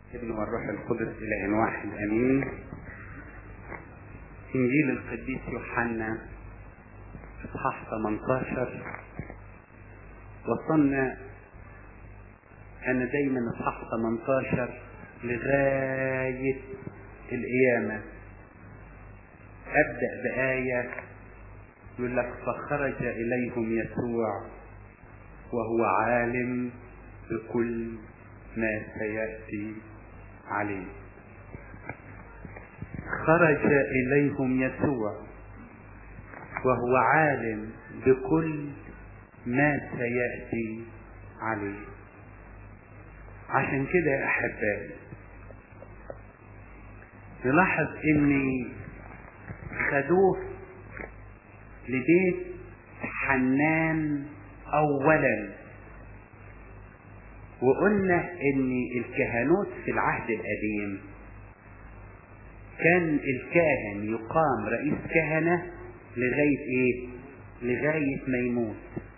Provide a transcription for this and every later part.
ابن والروح القدس إله واحد أمين إنجيل القديس يوحنا إصحاح 18 وصلنا أنا دايما إصحاح 18 لغاية القيامة أبدأ بآية يقول لك فخرج إليهم يسوع وهو عالم بكل ما سيأتي عليه خرج إليهم يسوع وهو عالم بكل ما سيأتي عليه عشان كده يا أحبائي نلاحظ إن خدوه لبيت حنان أولا وقلنا ان الكهنوت في العهد القديم كان الكاهن يقام رئيس كهنة لغاية ايه لغاية ما يموت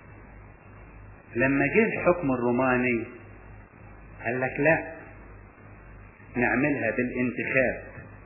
لما جه الحكم الروماني قال لك لا نعملها بالانتخاب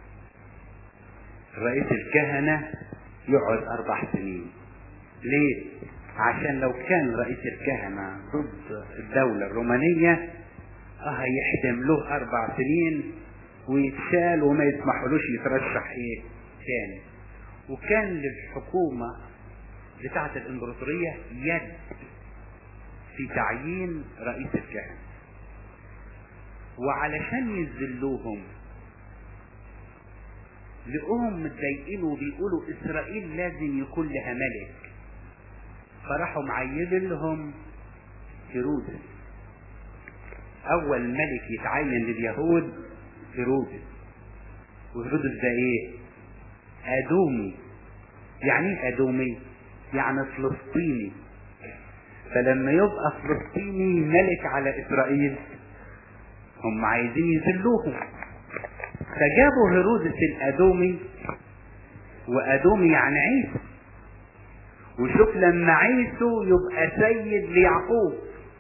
رئيس الكهنة يقعد أربع سنين ليه؟ عشان لو كان رئيس الكهنة ضد الدولة الرومانية اه هيحتم له أربع سنين ويتشال وما يسمحولوش يترشح ايه تاني وكان للحكومة بتاعة الإمبراطورية يد في تعيين رئيس الكهنة وعلشان يذلوهم لقوهم متضايقين وبيقولوا إسرائيل لازم يكون لها ملك فراحوا معينين لهم هيرودس اول ملك يتعين لليهود هيرودس وهيرودس ده ايه ادومي يعني ايه ادومي يعني فلسطيني فلما يبقى فلسطيني ملك على اسرائيل هم عايزين يذلوهم فجابوا هيرودس الادومي وادومي يعني عيسى وشوف لما عيسو يبقى سيد ليعقوب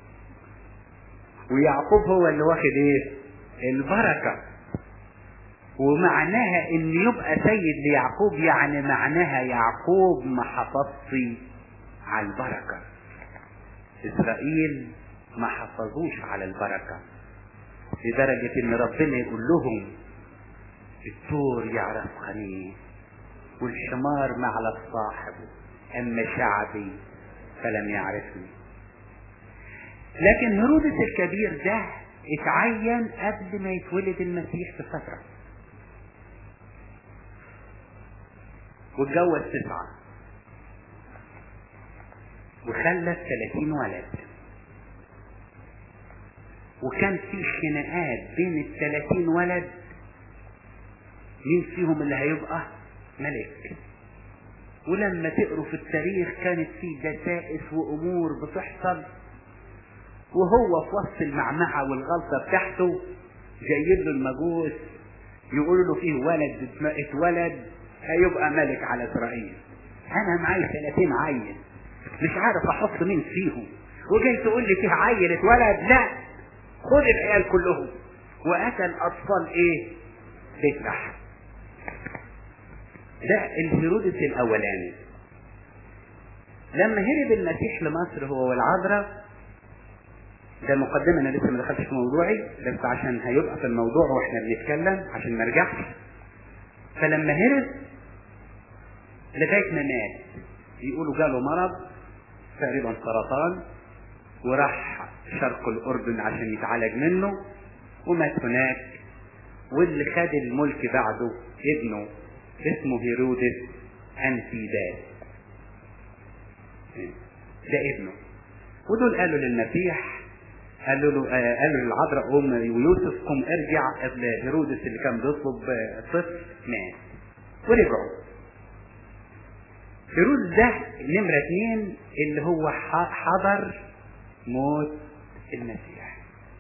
ويعقوب هو اللي واخد ايه البركة ومعناها ان يبقى سيد ليعقوب يعني معناها يعقوب ما حفظش على البركة اسرائيل ما حفظوش على البركة لدرجة ان ربنا يقول لهم الثور يعرف خليه والحمار معلى صاحبه أما شعبي فلم يعرفني لكن هيرودس الكبير ده اتعين قبل ما يتولد المسيح بفترة واتجوز تسعة وخلف ثلاثين ولد وكان في خناقات بين الثلاثين ولد مين فيهم اللي هيبقى ملك ولما تقروا في التاريخ كانت في دسائس وامور بتحصل وهو في وسط المعمعة والغلطة بتاعته جايب له المجوس يقولوا له فيه ولد اتولد هيبقى ملك على اسرائيل انا معايا 30 عيل مش عارف احط مين فيهم وجاي تقول لي فيه عيل اتولد لا خد العيال كلهم وقتل اطفال ايه بيت لحم ده الهيرودس الاولاني لما هرب المسيح لمصر هو والعذراء ده مقدمه انا لسه ما دخلتش في موضوعي بس عشان هيبقى في الموضوع واحنا بنتكلم عشان ما ارجعش فلما هرب لغايه ما مات بيقولوا جاله مرض تقريبا سرطان وراح شرق الاردن عشان يتعالج منه ومات هناك واللي خد الملك بعده ابنه اسمه هيرودس أنتيباس ده ابنه ودول قالوا للمسيح قالوا له آه قالوا للعذراء ام ويوسف قم ارجع هيرودس اللي كان بيطلب طفل مات ورجعوا هيرودس ده نمرة اتنين اللي هو حضر موت المسيح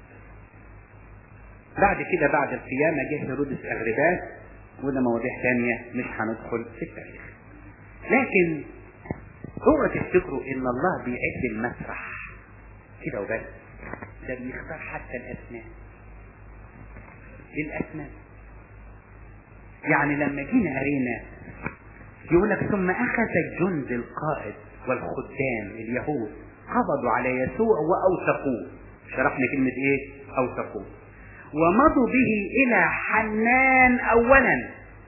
بعد كده بعد القيامة جه هيرودس أغرباس وده مواضيع تانية مش هندخل في التاريخ لكن اوعوا تفتكروا ان الله بيعد المسرح كده وبس ده بيختار حتى الاسماء الاسنان يعني لما جينا قرينا يقول لك ثم اخذ الجند القائد والخدام اليهود قبضوا على يسوع واوثقوه شرحنا كلمة ايه اوثقوه ومضوا به الى حنان اولا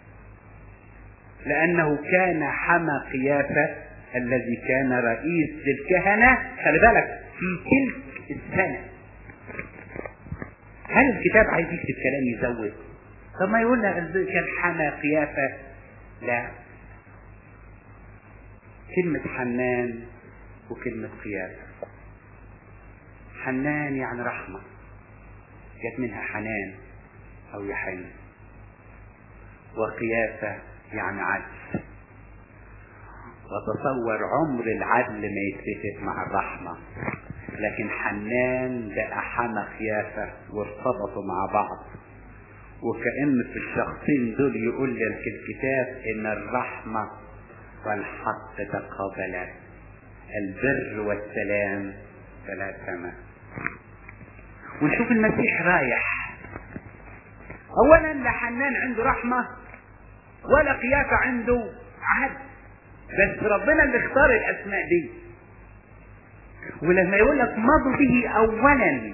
لانه كان حمى قيافة الذي كان رئيس للكهنة خلي بالك في تلك السنة هل الكتاب عايز يكتب كلام يزود طب ما يقول لك كان حمى قيافة لا كلمة حنان وكلمة قيافة حنان يعني رحمة جت منها حنان أو يحن وقيافة يعني عدل وتصور عمر العدل ما يتفق مع الرحمة لكن حنان بقى حمى قيافة وارتبطوا مع بعض وكأن في الشخصين دول يقول لك الكتاب ان الرحمة والحق تقابلا البر والسلام تلاسما ونشوف المسيح رايح اولا لا حنان عنده رحمة ولا قيافة عنده عدل بس ربنا اللي اختار الاسماء دي ولما يقول لك مضوا به اولا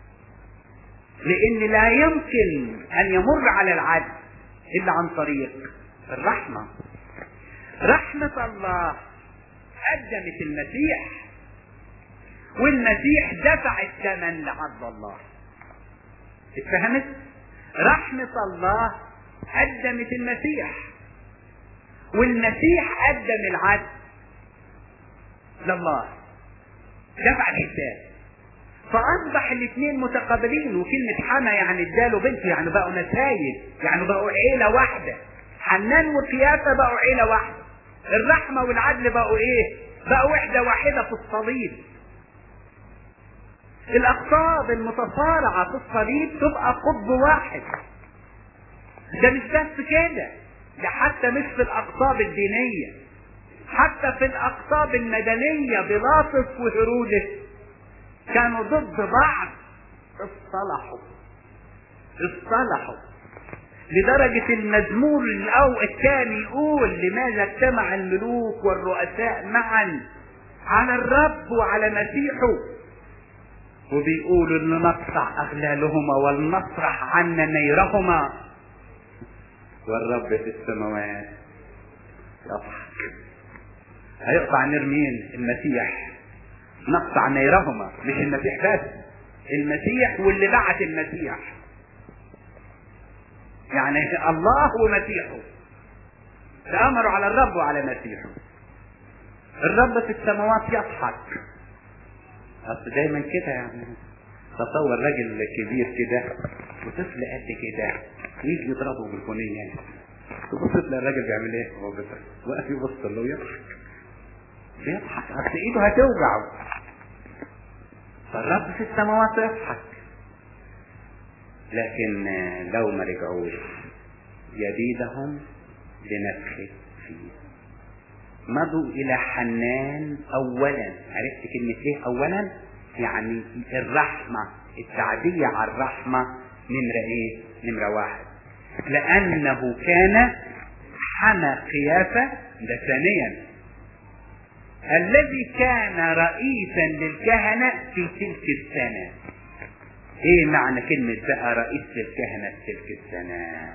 لان لا يمكن ان يمر على العدل الا عن طريق الرحمة رحمة الله قدمت المسيح والمسيح دفع الثمن لعبد الله اتفهمت رحمة الله قدمت المسيح والمسيح قدم العدل لله دفع الحساب فاصبح الاثنين متقابلين وكلمة حما يعني اداله بنت يعني بقوا نسايد يعني بقوا عيلة واحدة حنان وقيافة بقوا عيلة واحدة الرحمة والعدل بقوا ايه بقوا وحدة واحدة في الصليب الاقطاب المتصارعة في الصليب تبقى قطب واحد ده مش بس كده ده حتى مش في الاقطاب الدينية حتى في الاقطاب المدنية بلاطس وهرودس كانوا ضد بعض اصطلحوا اصطلحوا لدرجة المزمور الأو الثاني يقول لماذا اجتمع الملوك والرؤساء معا على الرب وعلى مسيحه وبيقولوا ان نقطع اغلالهما ولنطرح عنا نيرهما والرب في السماوات يضحك هيقطع نير مين المسيح نقطع نيرهما مش المسيح بس المسيح واللي بعت المسيح يعني الله ومسيحه تأمروا على الرب وعلى مسيحه الرب في السماوات يضحك اصل دايما كده يعني تصور راجل كبير كده وطفل قد كده يجي يضربه بالبنيه تبص تلاقي الراجل بيعمل ايه؟ هو واقف يبص له ويضحك بيضحك اصل ايده هتوجعه فالرب في السماوات يضحك لكن لو ما رجعوش يزيدهم بنفخه فيه مضوا الى حنان اولا عرفت كلمة ايه اولا يعني الرحمة التعدية على الرحمة نمرة ايه نمرة واحد لانه كان حمى قيافة ده ثانيا الذي كان رئيسا للكهنة في تلك السنة ايه معنى كلمة بقى رئيس للكهنة في تلك السنة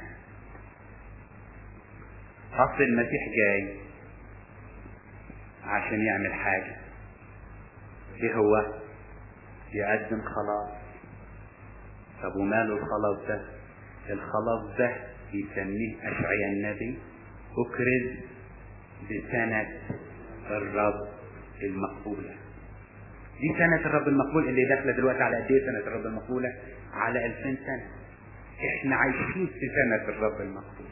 اصل المسيح جاي عشان يعمل حاجة ايه هو يقدم خلاص طب وماله الخلاص ده الخلاص ده يسميه اشعيا النبي اكرز بسنة الرب المقبولة دي سنة الرب المقبول اللي داخلة دلوقتي على قد ايه سنة الرب المقبولة على 2000 سنة احنا عايشين في سنة الرب المقبول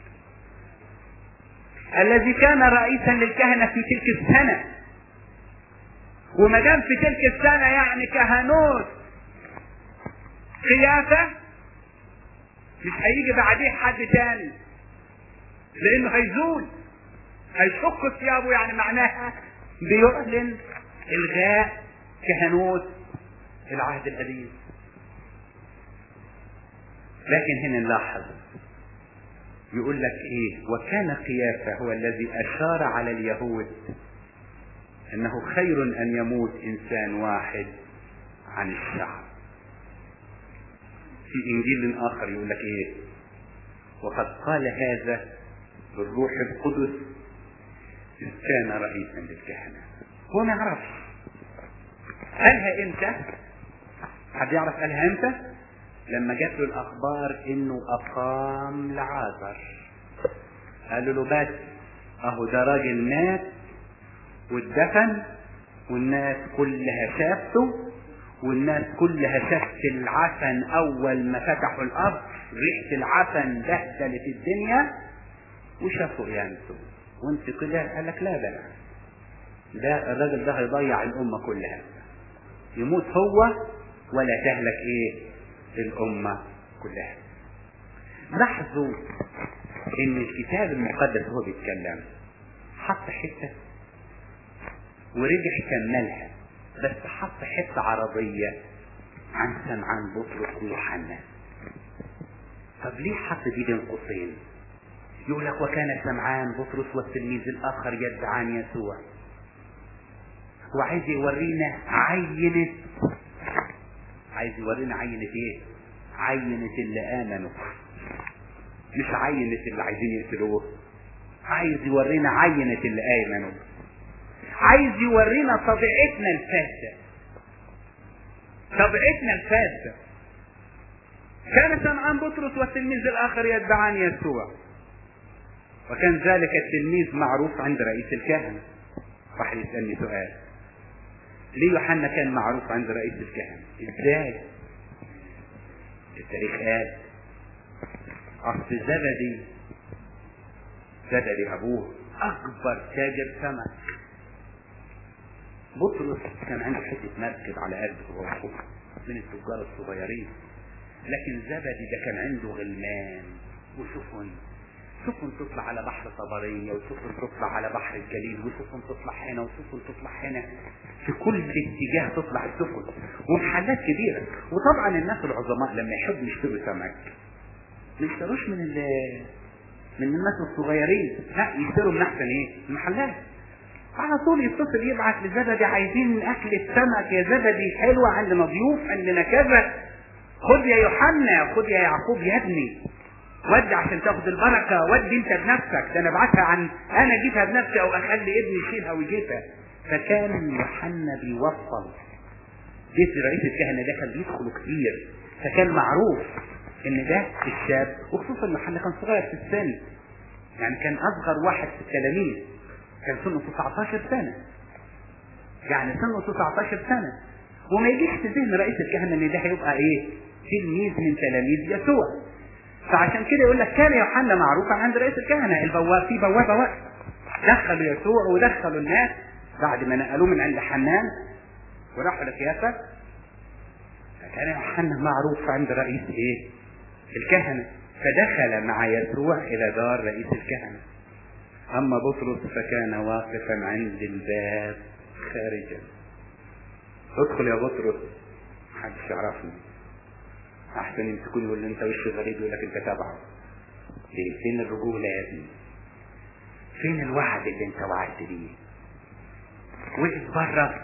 الذي كان رئيسا للكهنة في تلك السنة وما دام في تلك السنة يعني كهنوت قيافة مش هيجي بعديه حد تاني لانه هيزول هيشق ثيابه يعني معناها بيعلن الغاء كهنوت العهد القديم لكن هنا نلاحظ يقول لك ايه وكان قيافة هو الذي اشار على اليهود انه خير ان يموت انسان واحد عن الشعب في انجيل اخر يقول لك ايه وقد قال هذا بالروح القدس إذ كان رئيسا للكهنة هو ما يعرفش قالها امتى حد يعرف قالها امتى لما جات له الاخبار انه اقام لعازر قالوا له بس اهو ده راجل مات واتدفن والناس كلها شافته والناس كلها شافت العفن اول ما فتحوا الارض ريحه العفن بهدلت الدنيا وشافوا قيامته وانت كده قال لك لا بلا ده الراجل ده هيضيع الامه كلها يموت هو ولا تهلك ايه الامه كلها لاحظوا ان الكتاب المقدس هو بيتكلم حط حته ورجع كملها بس حط حته عربيه عن سمعان بطرس ويوحنا طب ليه حط دي بين قوسين يقول لك وكان سمعان بطرس والتلميذ الاخر يدعان يسوع وعايز يورينا عينة عايز يورينا عينة ايه عينة اللي امنوا مش عينة اللي عايزين يقتلوه عايز يورينا عينة اللي امنوا عايز يورينا طبيعتنا الفاسدة طبيعتنا الفاسدة كان سمعان بطرس والتلميذ الاخر يدعان يسوع وكان ذلك التلميذ معروف عند رئيس الكهنة راح يسألني سؤال ليه يوحنا كان معروف عند رئيس الكهنة ازاي التاريخ قال اصل زبدي زبدي ابوه اكبر تاجر سمك بطرس كان عنده حته مركب على قلبه هو واخوه من التجار الصغيرين لكن زبدي ده كان عنده غلمان وسفن سفن تطلع على بحر طبرية وسفن تطلع على بحر الجليل وسفن تطلع هنا وسفن تطلع هنا في كل اتجاه تطلع السفن ومحلات كبيرة وطبعا الناس العظماء لما يحبوا يشتروا سمك ما يشتروش من ال من الناس الصغيرين لا يشتروا من احسن ايه المحلات على طول يتصل يبعت لزبدي عايزين اكل السمك يا زبدي حلوة عندنا ضيوف عندنا كذا خد يا يوحنا خد يا يعقوب يا ابني ودي عشان تاخد البركة ودي انت بنفسك ده انا ابعتها عن انا اجيبها بنفسي او اخلي ابني يشيلها ويجيبها فكان يوحنا بيوصل بيت رئيس الكهنة ده كان بيدخلوا كتير فكان معروف ان ده الشاب وخصوصا يوحنا كان صغير في السن يعني كان اصغر واحد في التلاميذ كان سنه 19 سنة يعني سنه 19 سنة وما يجيش في ذهن رئيس الكهنة ان ده هيبقى ايه تلميذ من تلاميذ يسوع فعشان كده يقول لك كان يوحنا معروفا عند رئيس الكهنة البواب في بوابة وقت دخلوا يسوع ودخلوا الناس بعد ما نقلوه من عند حنان وراحوا لكيافة فكان يوحنا معروف عند رئيس ايه الكهنة فدخل مع يسوع الى دار رئيس الكهنة اما بطرس فكان واقفا عند الباب خارجا ادخل يا بطرس محدش يعرفني احسن يمسكوني يقول لي انت وش غريب يقول لك انت تبعه ليه فين الرجولة يا ابني فين الوعد اللي انت وعدت بيه وقف بره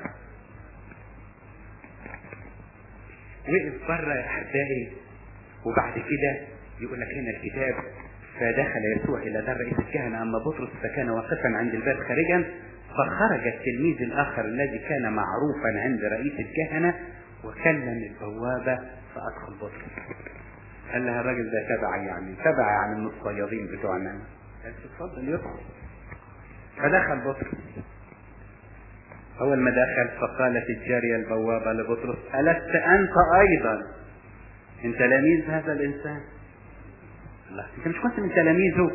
وقف بره يا احبائي وبعد كده يقول لك هنا الكتاب فدخل يسوع الى دار رئيس الكهنه اما بطرس فكان واقفا عند الباب خارجا فخرج التلميذ الاخر الذي كان معروفا عند رئيس الكهنه وكلم البوابه فادخل بطرس قال لها الراجل ده تبع يعني تبع يعني من الصيادين بتوعنا قال اتفضل يدخل فدخل بطرس اول ما دخل فقالت الجاريه البوابه لبطرس الست انت ايضا من تلاميذ هذا الانسان الله انت مش كنت من تلاميذه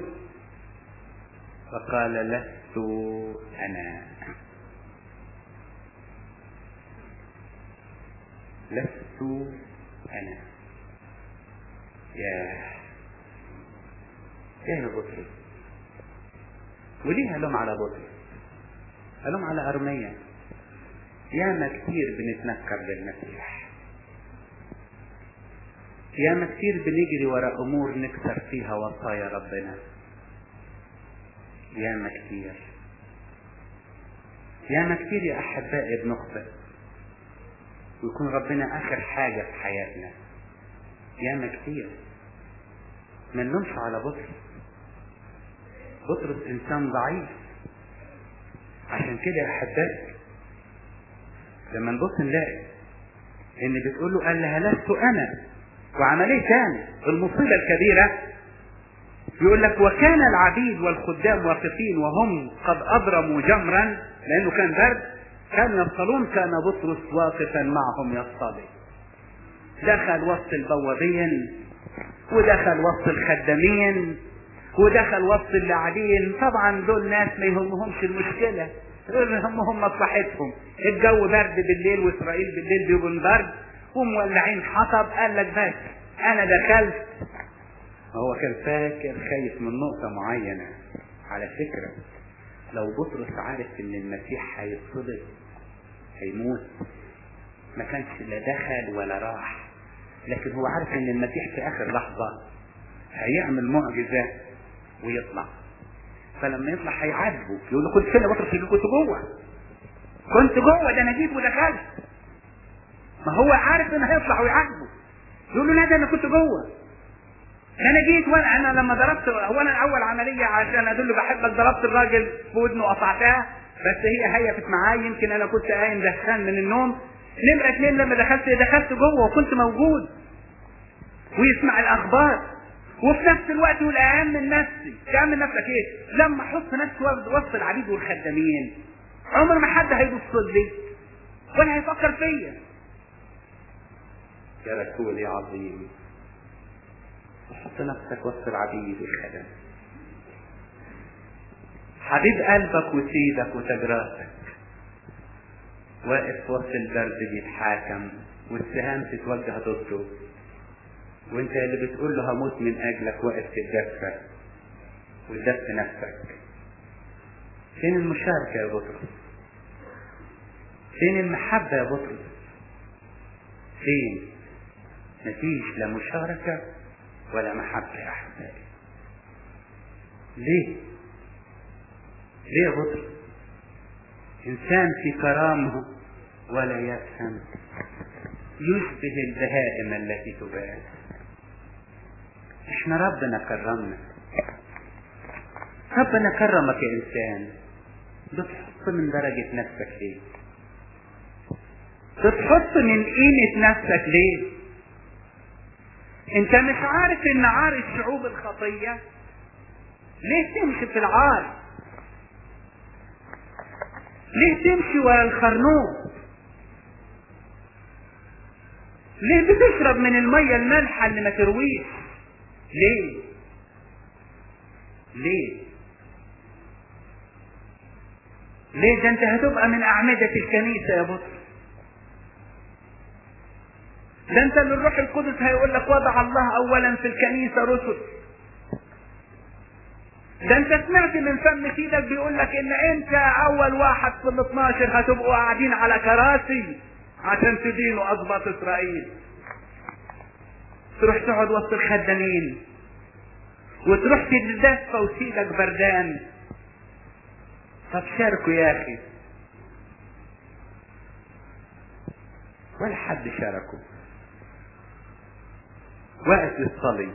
فقال لست انا لست انا يا يا بطرس وليه هلوم على بطرس هلوم على ارميا ياما كتير بنتنكر للمسيح ياما كتير بنجري ورا امور نكسر فيها وصايا ربنا ياما كتير ياما كتير يا احبائي بنخطئ ويكون ربنا اخر حاجه في حياتنا ياما كتير ما نلومش على بطرس بطرس انسان ضعيف عشان كده يا احبائي لما نبص نلاقي ان بتقول له قال لها لست انا وعمل ايه تاني المصيبه الكبيره يقول لك وكان العبيد والخدام واقفين وهم قد اضرموا جمرا لانه كان برد كانوا يصطلون كان بطرس واقفا معهم يصطلي دخل وسط البوابين ودخل وسط الخدامين ودخل وسط اللي قاعدين طبعا دول ناس ما يهمهمش المشكله يهمهم مصلحتهم الجو برد بالليل واسرائيل بالليل بيبقوا برد ومولعين حطب قال لك بس انا دخلت هو كان فاكر خايف من نقطة معينة على فكرة لو بطرس عارف ان المسيح هيتصلب هيموت ما كانش لا دخل ولا راح لكن هو عارف ان المسيح في اخر لحظة هيعمل معجزة ويطلع فلما يطلع هيعاتبه يقول له كنت فين يا بطرس يقول كنت جوه كنت جوه ده انا جيت ودخلت ما هو عارف انه هيطلع ويعاتبه يقول له لا ده انا كنت جوه ده انا جيت وانا انا لما ضربت هو انا اول عمليه عشان ادل بحبك ضربت الراجل في ودنه وقطعتها بس هي هيفت معايا يمكن انا كنت قايم دخان من النوم نمرة اتنين لما دخلت دخلت جوه وكنت موجود ويسمع الاخبار وفي نفس الوقت يقول أأمن نفسي تأمن نفسك ايه لما احط نفسي وسط العبيد والخدامين عمر ما حد هيبص لي ولا هيفكر فيا يا رسول يا عظيم حط نفسك وسط العبيد والخدم حبيب قلبك وسيدك وتجراتك واقف وسط البرد بيتحاكم والسهام تتوجه ضده وانت اللي بتقول له هموت من اجلك واقف تتدفى وتدفي نفسك فين المشاركة يا بطرس فين المحبة يا بطرس فين مفيش لا مشاركة ولا محبة يا أحبائي ليه ليه يا بطرس إنسان في كرامه ولا يفهم يشبه البهائم التي تبان احنا ربنا كرمنا ربنا كرمك يا انسان بتحط من درجة نفسك ليه بتحط من قيمة نفسك ليه انت مش عارف ان عار الشعوب الخطية ليه تمشي في العار ليه تمشي ورا الخرنوب ليه بتشرب من المية المالحة اللي ما ترويش ليه ليه ليه ده انت هتبقى من اعمدة الكنيسة يا بطل ده انت اللي الروح القدس هيقول لك وضع الله اولا في الكنيسة رسل ده انت سمعت من فم سيدك بيقول لك ان انت اول واحد في ال 12 هتبقوا قاعدين على كراسي عشان تدينوا اسباط اسرائيل تروح تقعد وسط الخدامين وتروح تتدفى وسيدك بردان طب شاركوا يا اخي ولا حد شاركه واقف يصلي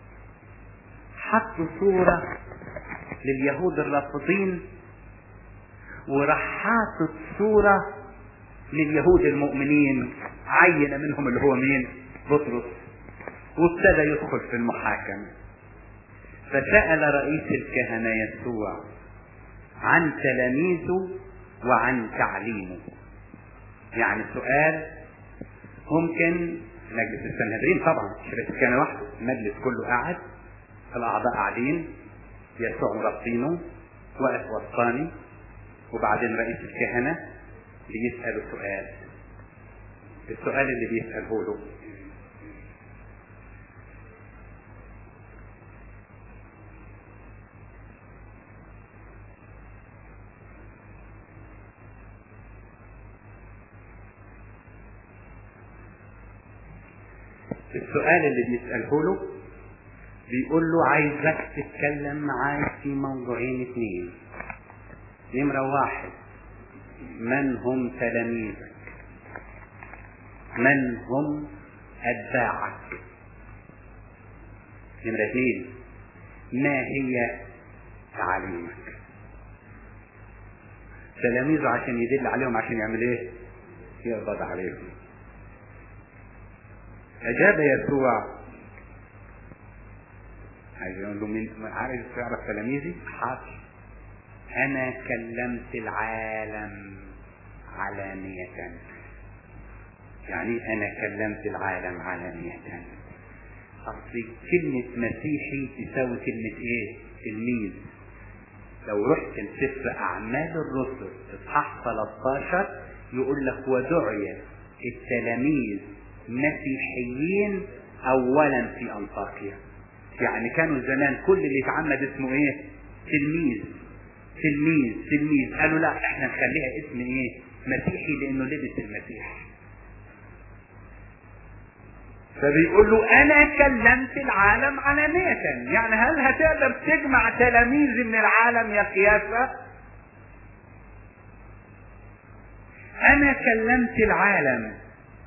حطوا صورة لليهود الرافضين وراح حاطط صورة لليهود المؤمنين عين منهم اللي هو مين بطرس وابتدى يدخل في المحاكمة فسأل رئيس الكهنة يسوع عن تلاميذه وعن تعليمه يعني سؤال ممكن مجلس السنهدرين طبعا مش رئيس الكهنة وحده المجلس كله قاعد الأعضاء قاعدين يسوع مربطينه واقف وسطاني وبعدين رئيس الكهنة بيسأله سؤال السؤال اللي بيسأله له السؤال اللي بيسأله له بيقول له عايزك تتكلم معاي في موضوعين اثنين نمرة واحد من هم تلاميذك من هم أتباعك نمرة اثنين ما هي تعاليمك تلاميذه عشان يدل عليهم عشان يعمل ايه يقبض عليهم اجاب يسوع عايز يقول له مين عايز تعرف تلاميذي حاضر انا كلمت العالم علانية يعني انا كلمت العالم علانية اصل كلمة مسيحي تساوي كلمة ايه تلميذ لو رحت لسفر اعمال الرسل اصحاح 13 يقول لك ودعي التلاميذ مسيحيين اولا في انطاكيا يعني كانوا زمان كل اللي اتعمد اسمه ايه تلميذ تلميذ تلميذ قالوا لا احنا نخليها اسم ايه مسيحي لانه لبس المسيح فبيقول له انا كلمت العالم علانية يعني هل هتقدر تجمع تلاميذ من العالم يا قيافة انا كلمت العالم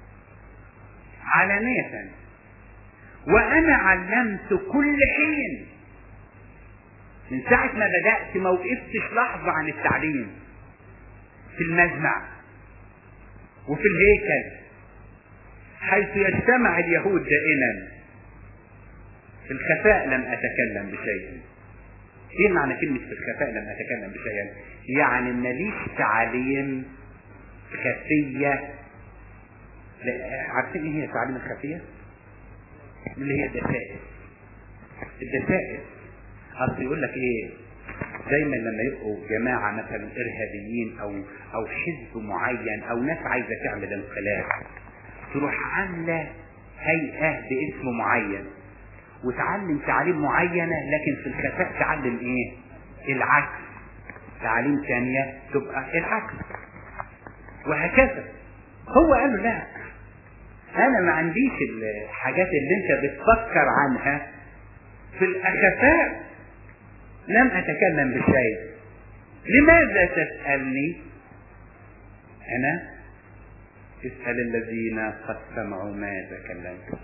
علانية وانا علمت كل حين من ساعة ما بدأت ما وقفتش لحظة عن التعليم في المجمع وفي الهيكل حيث يجتمع اليهود دائما في الخفاء لم أتكلم بشيء ايه معنى كلمة في الخفاء لم أتكلم بشيء يعني ماليش تعاليم خفية عارفين ايه هي التعاليم الخفية اللي هي الدسائس الدسائس اصل يقول لك ايه دايما لما يبقوا جماعة مثلا ارهابيين او او حزب معين او ناس عايزة تعمل انقلاب تروح عاملة هيئة باسم معين وتعلم تعليم معينة لكن في الخفاء تعلم ايه العكس تعليم ثانية تبقى العكس وهكذا هو قال له لا انا ما عنديش الحاجات اللي انت بتفكر عنها في الاخفاء لم اتكلم بشيء لماذا تسألني انا اسأل الذين قد سمعوا ماذا كلمت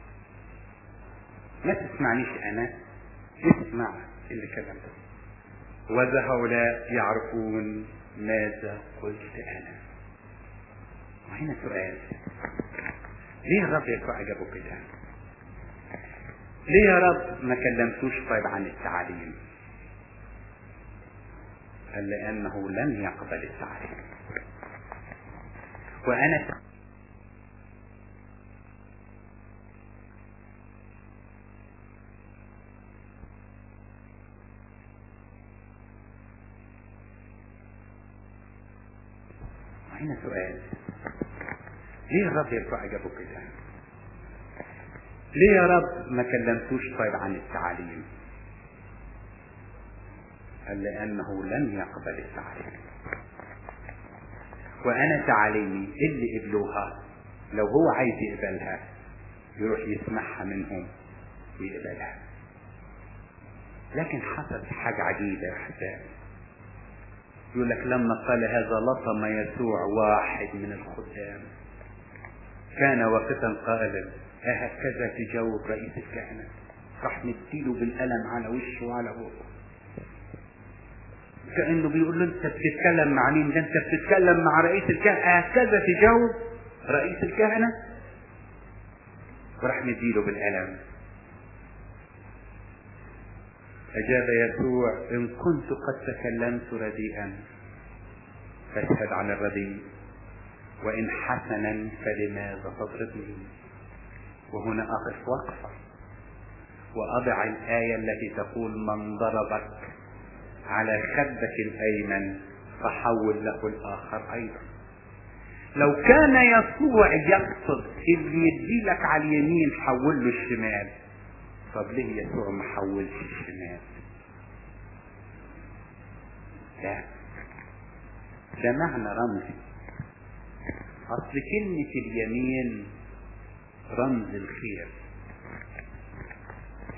ما تسمعنيش انا اسمع اللي كلمته وذا هؤلاء يعرفون ماذا قلت انا وهنا سؤال ليه الرب يسوع اجابه كده ليه يا رب ما كلمتوش طيب عن التعاليم قال لانه لن يقبل التعاليم وانا هنا سؤال ليه الرب يرفع اجابه كده ليه يا رب ما كلمتوش طيب عن التعاليم قال لانه لن يقبل التعاليم وانا تعاليمي اللي قبلوها لو هو عايز يقبلها يروح يسمعها منهم ويقبلها لكن حصلت حاجة عجيبة يا أحبابي يقول لك لما قال هذا لطم يسوع واحد من الخدام كان واقفا قائلا أهكذا تجاوب رئيس الكهنة راح مديله بالقلم على وشه وعلى بقه كأنه بيقول له أنت بتتكلم مع مين؟ ده أنت بتتكلم مع رئيس الكهنة هكذا تجاوب رئيس الكهنة؟ وراح مديله بالقلم أجاب يسوع إن كنت قد تكلمت رديئا فاشهد على الرديء وإن حسنا فلماذا تضربني وهنا أقف وقفة وأضع الآية التي تقول من ضربك على خدك الأيمن فحول له الآخر أيضا لو كان يسوع يقصد اللي يديلك على اليمين حول له الشمال طب ليه يسوع ما حولش الشمال لا ده معنى رمزي اصل كلمة اليمين رمز الخير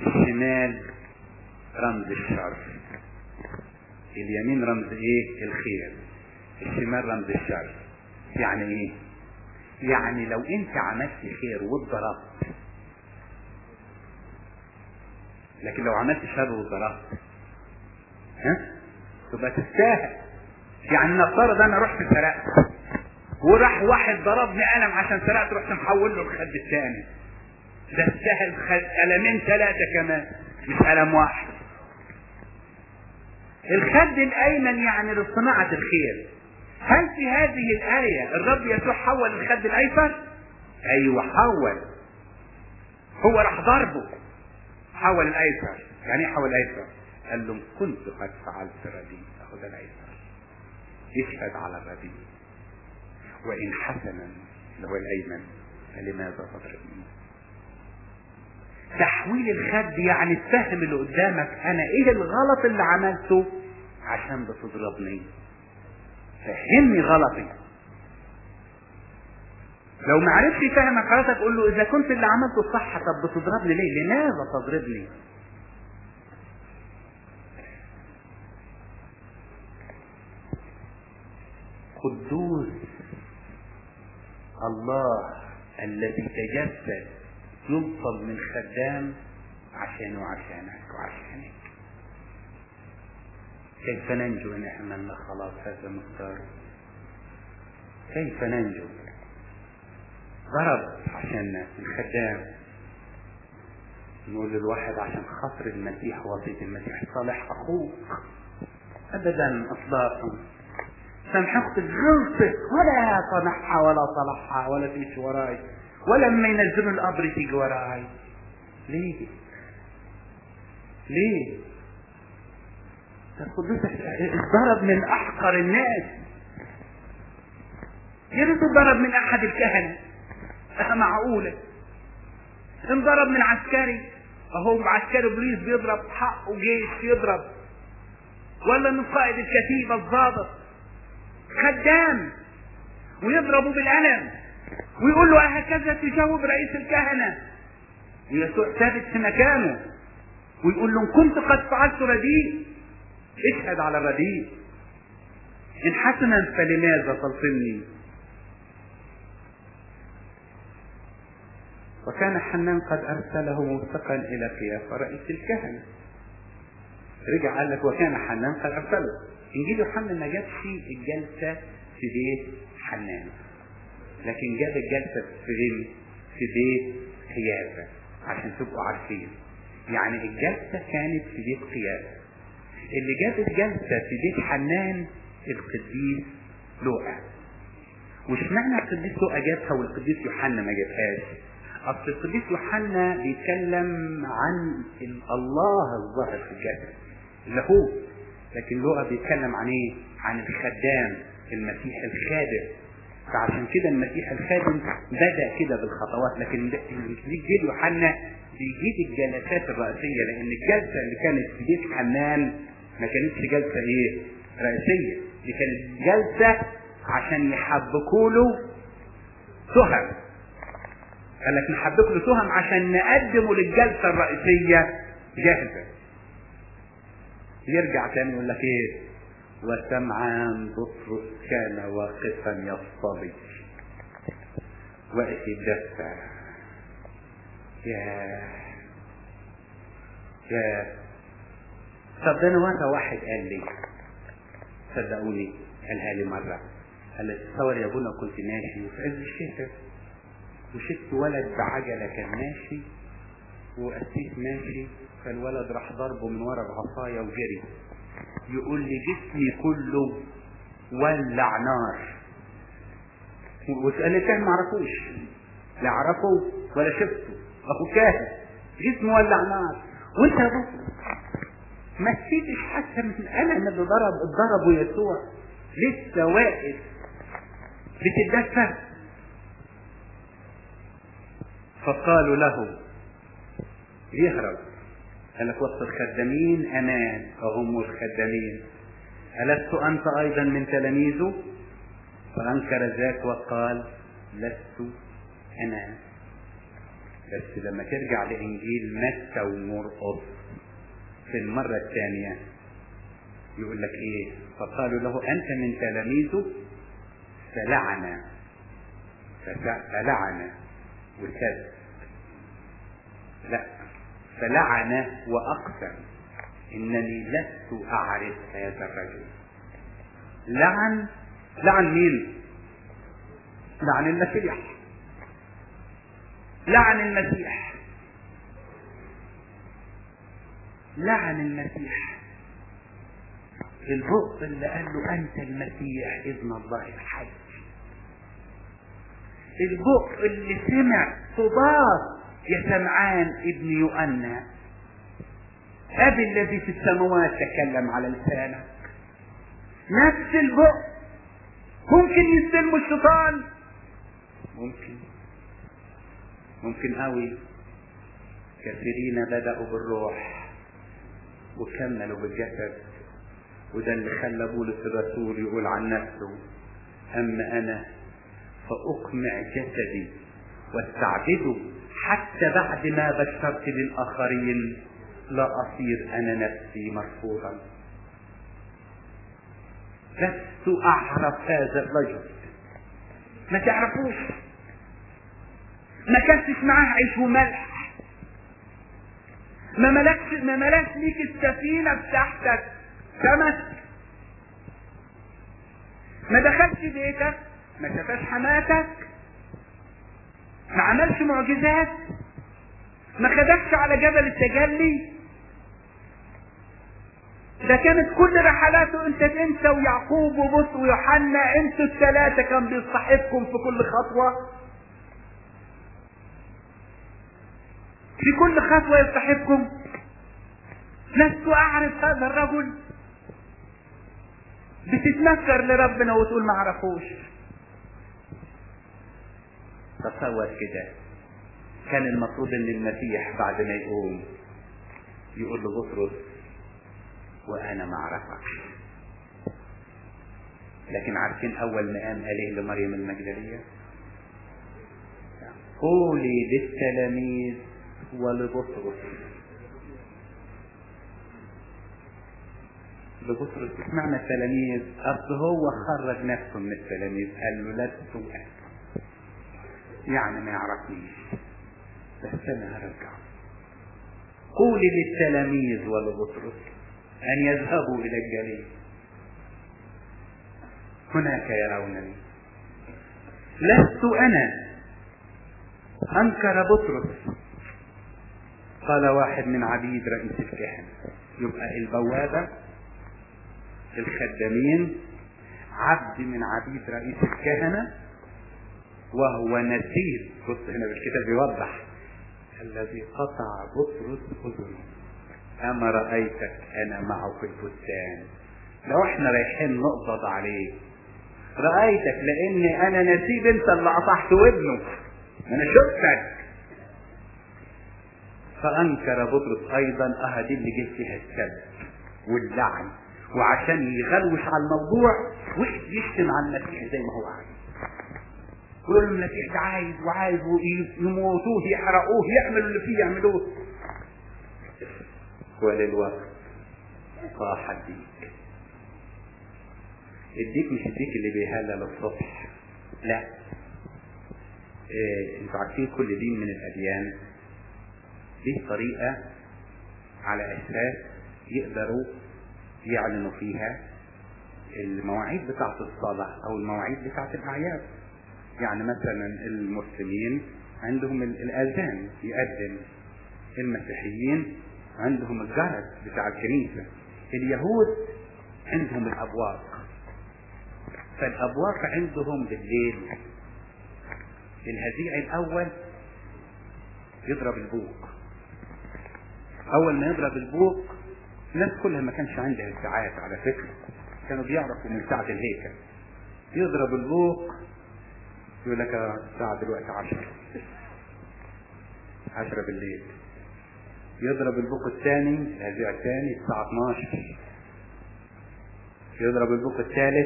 الشمال رمز الشر اليمين رمز ايه الخير الشمال رمز الشر يعني ايه يعني لو انت عملت خير واتضربت لكن لو عملت شر واتضربت ها تبقى تستاهل يعني نفترض انا رحت سرقت وراح واحد ضربني قلم عشان سرقت رحت محول له الخد الثاني ده استاهل خد قلمين ثلاثة كمان مش قلم واحد الخد الايمن يعني لصناعة الخير هل في هذه الآية الرب يسوع حول الخد الايسر ايوه حول هو راح ضربه حول الايسر يعني ايه حول الايسر قال له كنت قد فعلت رديء اهو ده الايسر يشهد على الرديء وان حسنا اللي هو الايمن فلماذا تضربني تحويل الخد يعني تفهم اللي قدامك انا ايه الغلط اللي عملته عشان بتضربني فهمني غلطي لو ما عرفتش يفهمك غلطك قول له اذا كنت اللي عملته صح طب بتضربني ليه لماذا تضربني قدوس الله الذي تجسد ينصب من خدام عشان وعشانك وعشانك كيف ننجو ان احملنا خلاص هذا مختار كيف ننجو ضرب عشاننا الخدام نقول للواحد عشان خاطر المسيح وصية المسيح صالح اخوك ابدا اطلاقا سامحك غلطت ولا صنعها ولا صلحها ولا تمشي وراي ولما ينزلوا القبر تيجي وراي ليه ليه القدوس اتضرب من احقر الناس يا ريت اتضرب من احد الكهنه اه معقوله انضرب من عسكري اهو عسكري بوليس بيضرب حقه جيش يضرب ولا من قائد الكتيبه الضابط خدام ويضربوا بالقلم ويقول له هكذا تجاوب رئيس الكهنه ويسوع ثابت في مكانه ويقول له ان كنت قد فعلت رديء اشهد على الرديء ان حسنا فلماذا تلطمني وكان حنان قد ارسله موثقا الى قيافه رئيس الكهنه رجع قال لك وكان حنان قد ارسله انجيل يوحنا ما جابش الجلسه في بيت حنان لكن جاب الجلسه في بيت في بيت قيافه عشان تبقوا عارفين يعني الجلسه كانت في بيت قيافه اللي جاب الجلسه في بيت حنان القديس لوقا واشمعنى القديس لوقا جابها والقديس يوحنا ما جابهاش اصل القديس يوحنا بيتكلم عن الله الظاهر في الجسد اللي هو لكن لوقا بيتكلم عن ايه عن الخدام المسيح الخادم فعشان كده المسيح الخادم بدا كده بالخطوات لكن انجيل يوحنا بيجيب الجلسات الرئيسيه لان الجلسه اللي كانت في بيت حنان ما كانتش جلسه ايه رئيسيه دي كانت جلسه عشان يحبكوا له تهم قال لك نحبك له تهم عشان نقدمه للجلسه الرئيسيه جاهزه يرجع تاني يقول لك ايه وسمعان بطرس كان واقفا يصطلي واقف يدفع يا يا طب ده انا مره واحد قال لي صدقوني قالها لي مره قال لي تصور يا ابونا كنت ماشي وفي عز الشتاء وشفت ولد بعجله كان ماشي وقسيس ماشي فالولد راح ضربه من ورا بعصايه وجري يقول لي جسمي كله ولع نار وسأل كان ما عرفوش لا عرفه ولا شفته اخو كاهن جسمه ولع نار وانت يا بطل ما تسيبش حتى من الالم اللي ضرب ضربه يسوع لسه واقف بتتدفى فقالوا له يهرب قال لك وسط الخدامين امان فهم الخدامين ألست أنت أيضا من تلاميذه فأنكر ذاك وقال لست أنا بس لما ترجع لإنجيل متى ومرقس في المرة الثانية يقول لك إيه فقالوا له أنت من تلاميذه فلعن فلعن وكذب لا فلعن وأقسم إنني لست أعرف هذا الرجل لعن لعن مين؟ لعن المسيح لعن المسيح لعن المسيح البق اللي قال له أنت المسيح ابن الله الحي البق اللي سمع صداق يا سمعان ابن يؤنى أبي الذي في السماوات تكلم على لسانك نفس البق ممكن يستلموا الشيطان ممكن ممكن قوي كثيرين بدأوا بالروح وكملوا بالجسد وده اللي خلى بولس الرسول يقول عن نفسه أما أنا فأقمع جسدي واستعبده حتى بعد ما بشرت للآخرين لا أصير أنا نفسي مرفوضا لست أعرف هذا الرجل ما تعرفوش ما كنتش معاه عيش وملح ما ملكش ما ملاش ليك السفينة بتاعتك سمك ما دخلش بيتك ما شافاش حماتك ما عملش معجزات ما خدكش على جبل التجلي ده كانت كل رحلاته انت انت ويعقوب وبطر ويوحنا انتوا الثلاثه كان بيصاحبكم في كل خطوه في كل خطوه يصاحبكم لست اعرف هذا الرجل بتتنكر لربنا وتقول ما اعرفوش تصور كده كان المفروض ان المسيح بعد ما يقوم يقول لبطرس وانا ما اعرفكش لكن عارفين اول ما قام قال ايه لمريم المجدليه قولي للتلاميذ ولبطرس لبطرس معنى التلاميذ اصل هو خرج نفسه من التلاميذ قال له لست انا يعني ما يعرفنيش بس انا هرجع قولي للتلاميذ ولبطرس ان يذهبوا الى الجليل هناك يرونني لست انا انكر بطرس قال واحد من عبيد رئيس الكهنة يبقى البوابة الخدامين عبد من عبيد رئيس الكهنة وهو نسيب بص هنا بالكتاب بيوضح الذي قطع بطرس اذنه اما رايتك انا معه في البستان لو احنا رايحين نقبض عليه رايتك لاني انا نسيب انت اللي قطعت ودنه انا شفتك فانكر بطرس ايضا اهدي اللي جه فيها السب واللعن وعشان يغلوش على الموضوع وقف يشتم على المسيح زي ما هو عايز يقول المسيح ده عايز وعايز يموتوه يحرقوه يعملوا اللي فيه يعملوه وللوقت صاح الديك الديك مش الديك اللي بيهلل الصبح لا إيه انتوا عارفين كل دين من الاديان ليه طريقة على اساس يقدروا يعلنوا فيها المواعيد بتاعت الصلاة او المواعيد بتاعت الاعياد يعني مثلا المسلمين عندهم الاذان يأذن المسيحيين عندهم الجرس بتاع الكنيسة اليهود عندهم الابواق فالابواق عندهم بالليل الهزيع الاول يضرب البوق اول ما يضرب البوق الناس كلها ما كانش عندها ساعات على فكرة كانوا بيعرفوا من ساعة الهيكل يضرب البوق يقول لك الساعة دلوقتي عشرة عشرة بالليل يضرب البوق الثاني الهزيع الثاني الساعة 12 يضرب البوق الثالث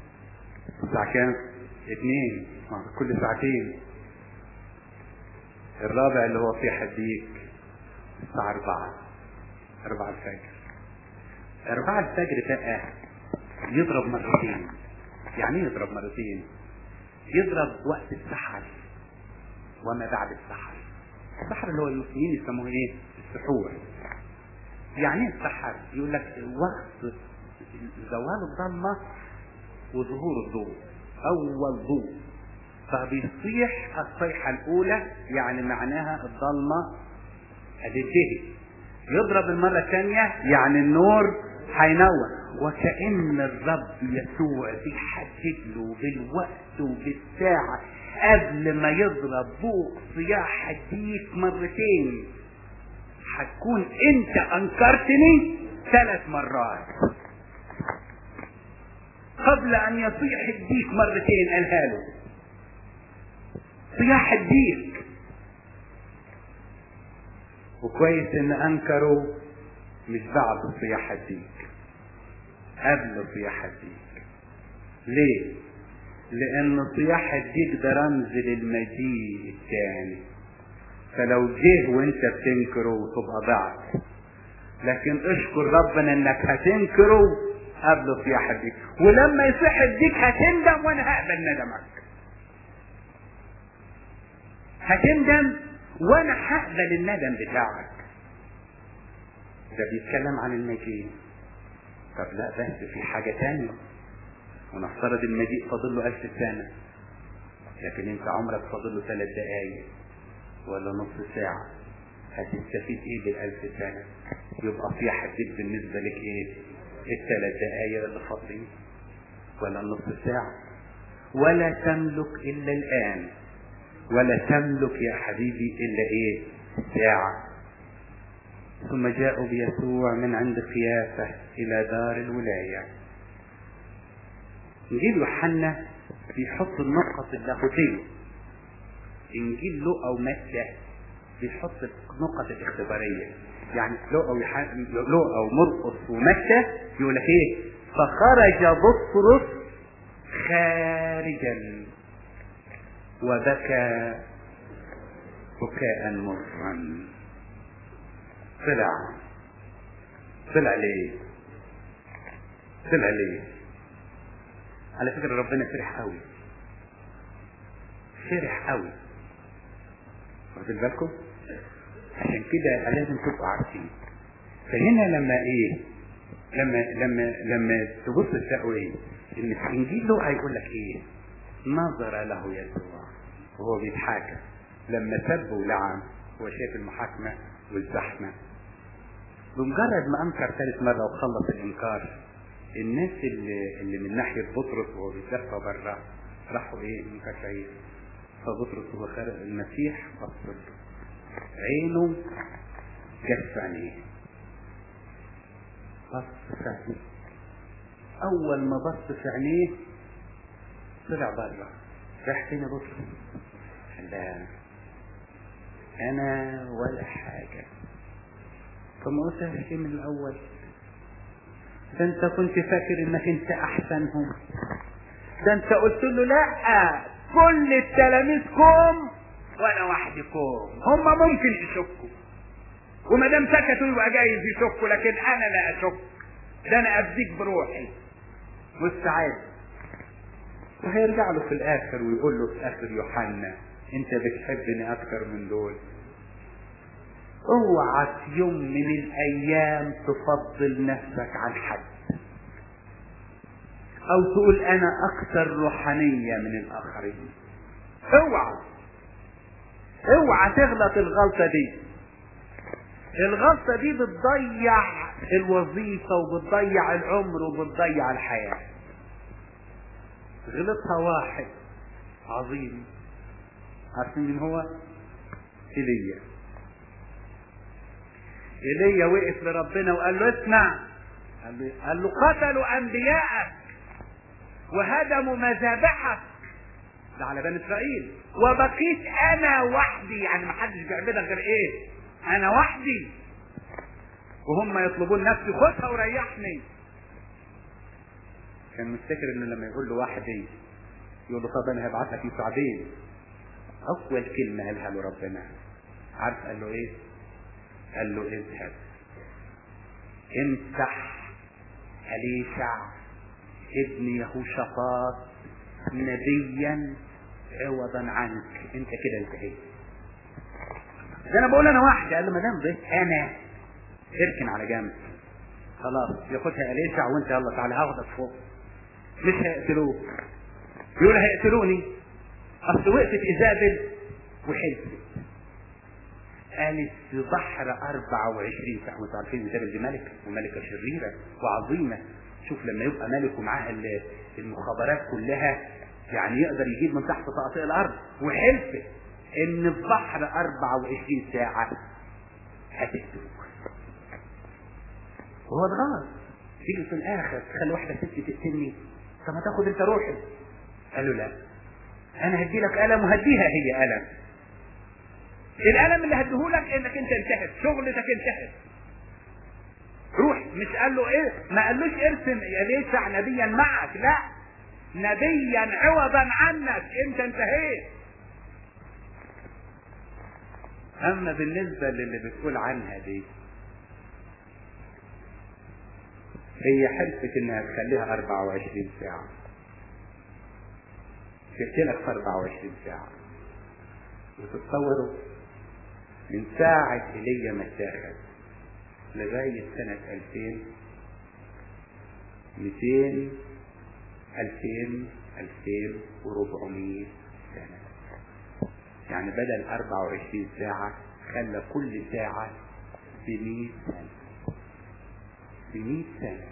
الساعة كام؟ اثنين كل ساعتين الرابع اللي هو في حديك الساعة أربعة أربعة الفجر أربعة الفجر بقى يضرب مرتين يعني ايه يضرب مرتين يضرب وقت السحر وما بعد السحر السحر اللي هو المسلمين يسموه ايه السحور يعني ايه السحر يقول لك وقت زوال الظلمة وظهور الضوء اول ضوء فبيصيح الصيحة الاولى يعني معناها الظلمة هتنتهي يضرب المرة الثانية يعني النور هينور وكأن الرب يسوع بيحدد له بالوقت وبالساعة قبل ما يضرب بوق صياح الديك مرتين هتكون انت انكرتني ثلاث مرات قبل ان يصيح الديك مرتين قالها له صياح الديك وكويس ان انكروا مش بعد صياح الديك قبل صياح الديك ليه لان صياح الديك ده رمز للمجيء الثاني فلو جه وانت بتنكره تبقى ضعت لكن اشكر ربنا انك هتنكره قبل صياح الديك ولما يصيح الديك هتندم وانا هقبل ندمك هتندم وانا هقبل الندم بتاعك ده بيتكلم عن المجيء طب لا بس في حاجة تانية ونفترض المجيء فاضل له ألف سنة لكن انت عمرك فاضل له ثلاث دقايق ولا نص ساعة هتستفيد ايه بالألف سنة يبقى في حديد بالنسبة لك ايه الثلاث دقايق اللي فاضلين ولا نص ساعة ولا تملك إلا الآن ولا تملك يا حبيبي إلا إيه ساعة ثم جاءوا بيسوع من عند قيافة إلى دار الولاية إنجيل يوحنا بيحط النقط اللاهوتية إنجيل لوقا ومتى بيحط النقط الاختبارية يعني لوقا ويح- لوقا ومرقس ومتى يقول لك إيه فخرج بطرس خارجا وبكى بكاء مرا طلع طلع ليه طلع ليه على فكرة ربنا فرح قوي فرح قوي واخدين بالكم عشان كده لازم تبقوا عارفين فهنا لما ايه لما لما لما تبص تلاقوا ايه ان في انجيل لوقا يقول لك ايه نظر له يسوع وهو بيتحاكم لما سب ولعن هو شايف المحاكمه والزحمه بمجرد ما انكر ثالث مره وخلص الانكار الناس اللي, اللي من ناحيه بطرس وهو بيتلفى بره راحوا ايه منكر شهيد فبطرس وهو خارج المسيح بص له. عينه جت في عينيه بص في عينيه اول ما بص في عينيه طلع بره راح فين يا بطرس لا انا ولا حاجه فما قلتهاش ليه من الاول ده انت كنت فاكر انك انت احسنهم ده انت قلت له لا كل التلاميذ كوم وانا وحدي كوم هم ممكن يشكوا وما دام سكتوا يبقى جايز يشكوا لكن انا لا اشك ده انا افديك بروحي مستعد وهيرجع له في الاخر ويقول له في اخر يوحنا انت بتحبني اكتر من دول اوعى في يوم من الايام تفضل نفسك عن حد او تقول انا اكثر روحانية من الاخرين اوعى اوعى تغلط الغلطة دي الغلطة دي بتضيع الوظيفة وبتضيع العمر وبتضيع الحياة غلطها واحد عظيم عارفين مين هو؟ ايليا ايليا وقف لربنا وقال له اسمع قال له, قال له قتلوا انبياءك وهدموا مذابحك ده على بني اسرائيل وبقيت انا وحدي يعني ما حدش بيعبدك غير ايه انا وحدي وهم يطلبون نفسي خدها وريحني كان مفتكر انه لما يقول له وحدي يقول له طب انا هبعت لك مساعدين اول كلمه قالها له ربنا عارف قال له ايه قال له اذهب امسح أليشع ابن يهوشافاط نبيا عوضا عنك انت كده انتهيت ده انا بقول انا واحد قال له ما دام ده انا اركن على جنب خلاص ياخدها أليشع وانت يلا تعالى هاخدك فوق مش هيقتلوك يقول هيقتلوني اصل وقفت ايزابل وحلفت قالت في بحر 24 ساعة وانتوا عارفين ايزابل دي ملكة وملكة شريرة وعظيمة شوف لما يبقى ملك ومعاه المخابرات كلها يعني يقدر يجيب من تحت تقاطيع الارض وحلفت ان في بحر 24 ساعة هتقتلوك وهو اتغلط تيجي في الاخر تخلي واحدة ست تقتلني طب ما تاخد انت روحي قال له لا انا هدي لك قلم وهديها هي قلم القلم اللي هديهولك انك انت انتهت شغلتك انتهت روح مش قال له ايه ما قالوش ارسم يا ليسع نبيا معك لا نبيا عوضا عنك انت انتهيت اما بالنسبة للي بتقول عنها دي هي حلفت انها تخليها 24 ساعة تقتلك في 24 ساعة وتتصوروا من ساعة ايليا ما اتاخد لغاية سنة 2000 200 2000 2400 سنة يعني بدل 24 ساعة خلى كل ساعة ب 100 سنة ب 100 سنة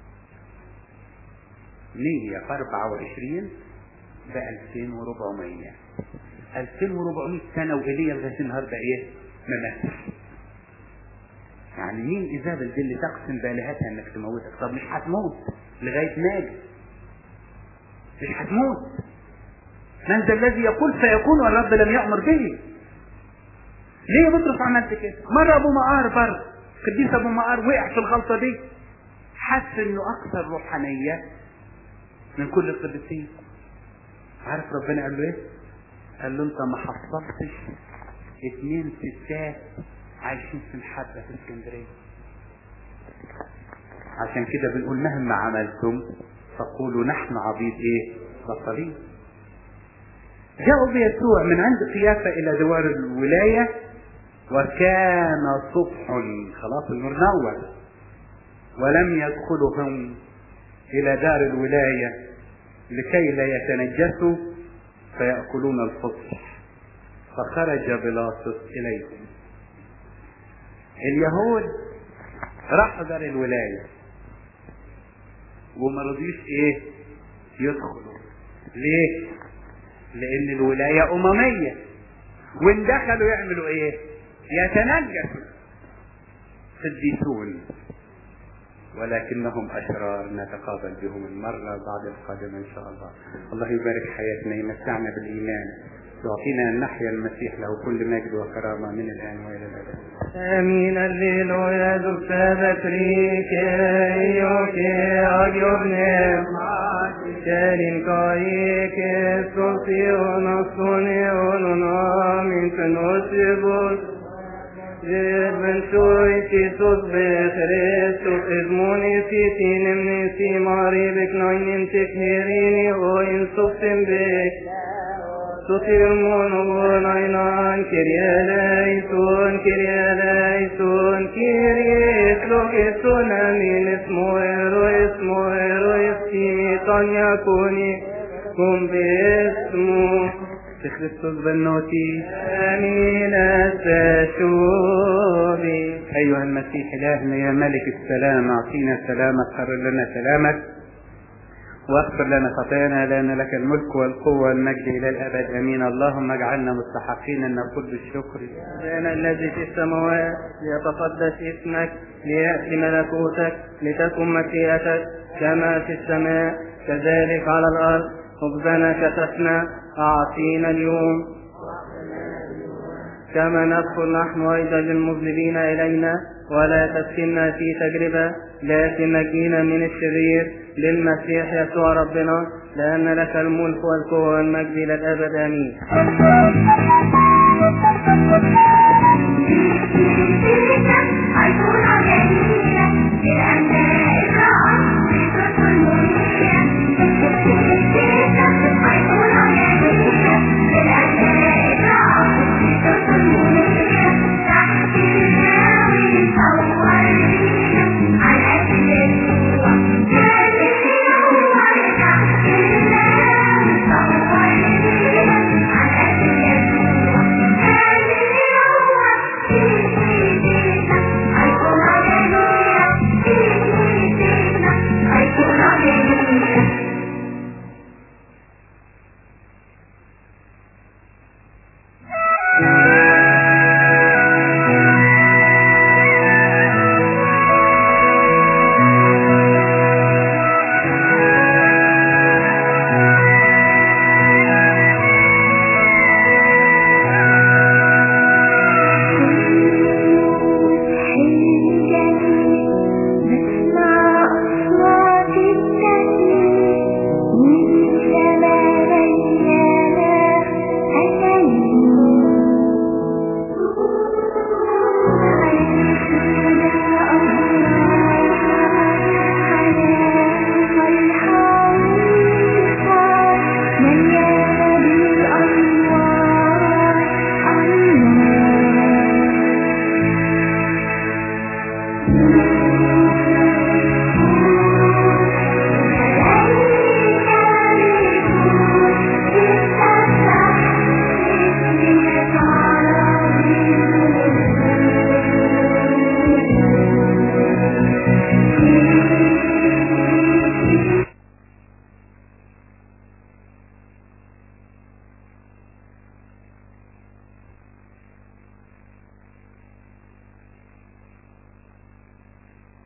100 في 24 ب 2400 2400 سنة وإيليا لغاية النهاردة إيه؟ ما ماتش يعني مين إيزابل دي اللي تقسم بالهتها إنك تموتك؟ طب مش هتموت لغاية ما أجي مش هتموت من ذا الذي يقول سيكون والرب لم يأمر به ليه يا بطرس عملت كده؟ مرة أبو مقار برضه قديس أبو مقار وقع في الغلطة دي حس إنه أكثر روحانية من كل القديسين عارف ربنا قال له إيه؟ قال له أنت ما حصلتش اتنين ستات عايشين في الحبة في اسكندرية عشان كده بنقول مهما عملتم فقولوا نحن عبيد ايه بطلين جاءوا بيسوع من عند قيافة الى دوار الولاية وكان صبح خلاص النور نور ولم يدخلهم الى دار الولاية لكي لا يتنجسوا فيأكلون الفصح فخرج بلاطس اليهم اليهود راحوا دار الولاية وما رضيش ايه يدخلوا ليه لان الولاية اممية وان دخلوا يعملوا ايه يتنجسوا قديسون ولكنهم اشرار نتقابل بهم المرة بعد القادمة ان شاء الله الله يبارك حياتنا يمتعنا بالايمان يعطينا ان نحيا المسيح له كل مجد وكرامة من الان والى الابد Amin alleluia dukta trike yoke agyovne Kerin kaike sofi onasone onona min tenosibus Ben shoy tisus be Christus izmoni sitinem nisi mari beknainin tekherini o insuftim bek تطيرمون ونعينان كريا ليسون كريا ليسون كريا لوكسون من اسمه إيرو اسمه إيرو اسمي طانيا كوني كم باسمه بخريستوس بنوتي آمين التشوبي أيها المسيح إلهنا يا ملك السلام أعطينا سلامك قرر لنا سلامك واغفر لنا خطايانا لأن لك الملك والقوة والمجد إلى الأبد أمين اللهم اجعلنا مستحقين أن نقول بالشكر أبانا الذي في السماوات ليتقدس اسمك ليأتي ملكوتك لتكن مشيئتك كما في السماء كذلك على الأرض خبزنا كتفنا أعطينا اليوم كما نغفر نحن أيضا للمذنبين إلينا ولا تفتنا في تجربة لكن نجينا من الشرير للمسيح يسوع ربنا لأن لك الملك والقوة والمجد إلى الأبد آمين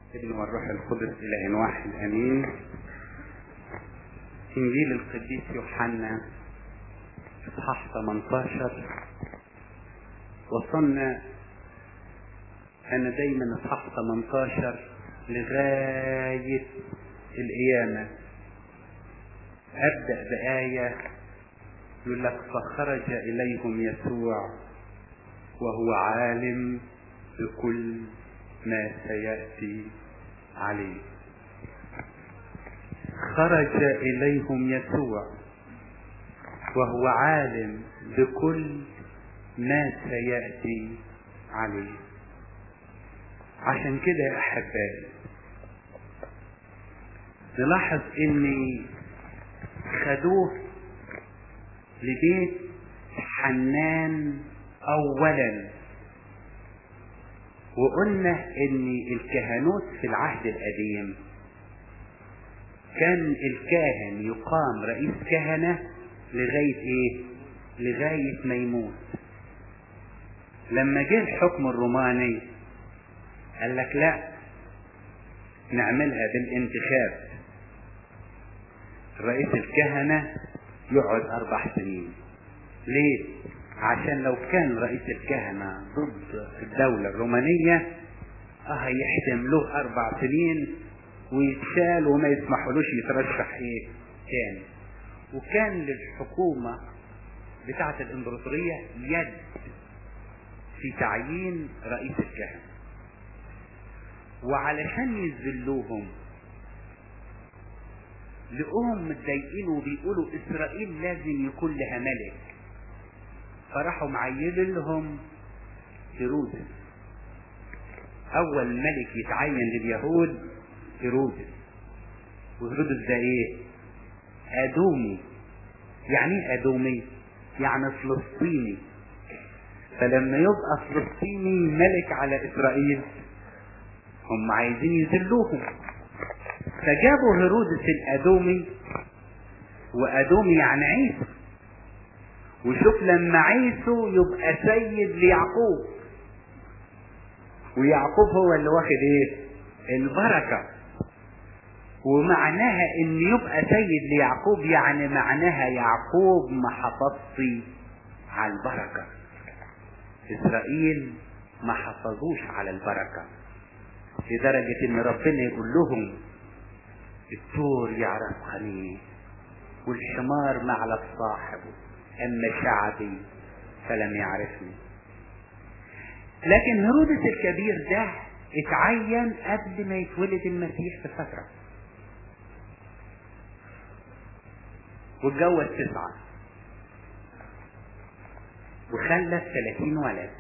ابن والروح القدس إلى واحد أمين إنجيل القديس يوحنا إصحاح 18 وصلنا أنا دايما إصحاح 18 لغاية القيامة أبدأ بآية يقول لك فخرج إليهم يسوع وهو عالم بكل ما سيأتي عليه خرج إليهم يسوع وهو عالم بكل ما سيأتي عليه عشان كده يا أحبائي نلاحظ إن خدوه لبيت حنان أولا وقلنا ان الكهنوت في العهد القديم كان الكاهن يقام رئيس كهنة لغاية ايه لغاية ما يموت لما جه الحكم الروماني قال لك لا نعملها بالانتخاب رئيس الكهنة يقعد أربع سنين ليه؟ عشان لو كان رئيس الكهنة ضد الدولة الرومانية اه هيحتم له أربع سنين ويتشال وما يسمحولوش يترشح ايه تاني وكان للحكومة بتاعة الإمبراطورية يد في تعيين رئيس الكهنة وعلشان يذلوهم لقوهم متضايقين وبيقولوا إسرائيل لازم يكون لها ملك فراحوا معينين لهم هيرودس اول ملك يتعين لليهود هيرودس وهيرودس ده ايه ادومي يعني ايه ادومي يعني فلسطيني فلما يبقى فلسطيني ملك على اسرائيل هم عايزين يذلوهم فجابوا هيرودس الادومي وادومي يعني عيسى وشوف لما عيسو يبقى سيد ليعقوب ويعقوب هو اللي واخد ايه البركة ومعناها ان يبقى سيد ليعقوب يعني معناها يعقوب ما حفظش على البركة اسرائيل ما حفظوش على البركة لدرجة ان ربنا يقول لهم الثور يعرف خليه والحمار معلف صاحبه أما شعبي فلم يعرفني لكن هيرودس الكبير ده اتعين قبل ما يتولد المسيح بفترة واتجوز تسعة وخلف ثلاثين ولد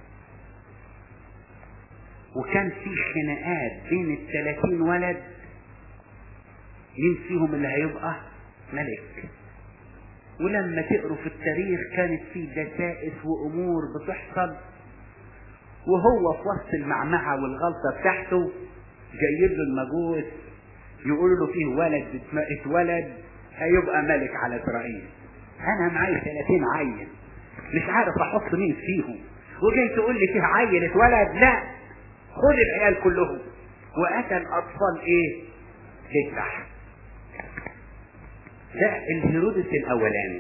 وكان في خناقات بين الثلاثين ولد مين فيهم اللي هيبقى ملك ولما تقروا في التاريخ كانت في دسائس وامور بتحصل وهو في وسط المعمعة والغلطة بتاعته جايب له المجوس يقول له فيه ولد اتولد هيبقى ملك على اسرائيل انا معايا 30 عيل مش عارف احط مين فيهم وجاي تقول لي فيه عيل اتولد لا خد العيال كلهم واتى الاطفال ايه تسع ده الهيرودس الاولاني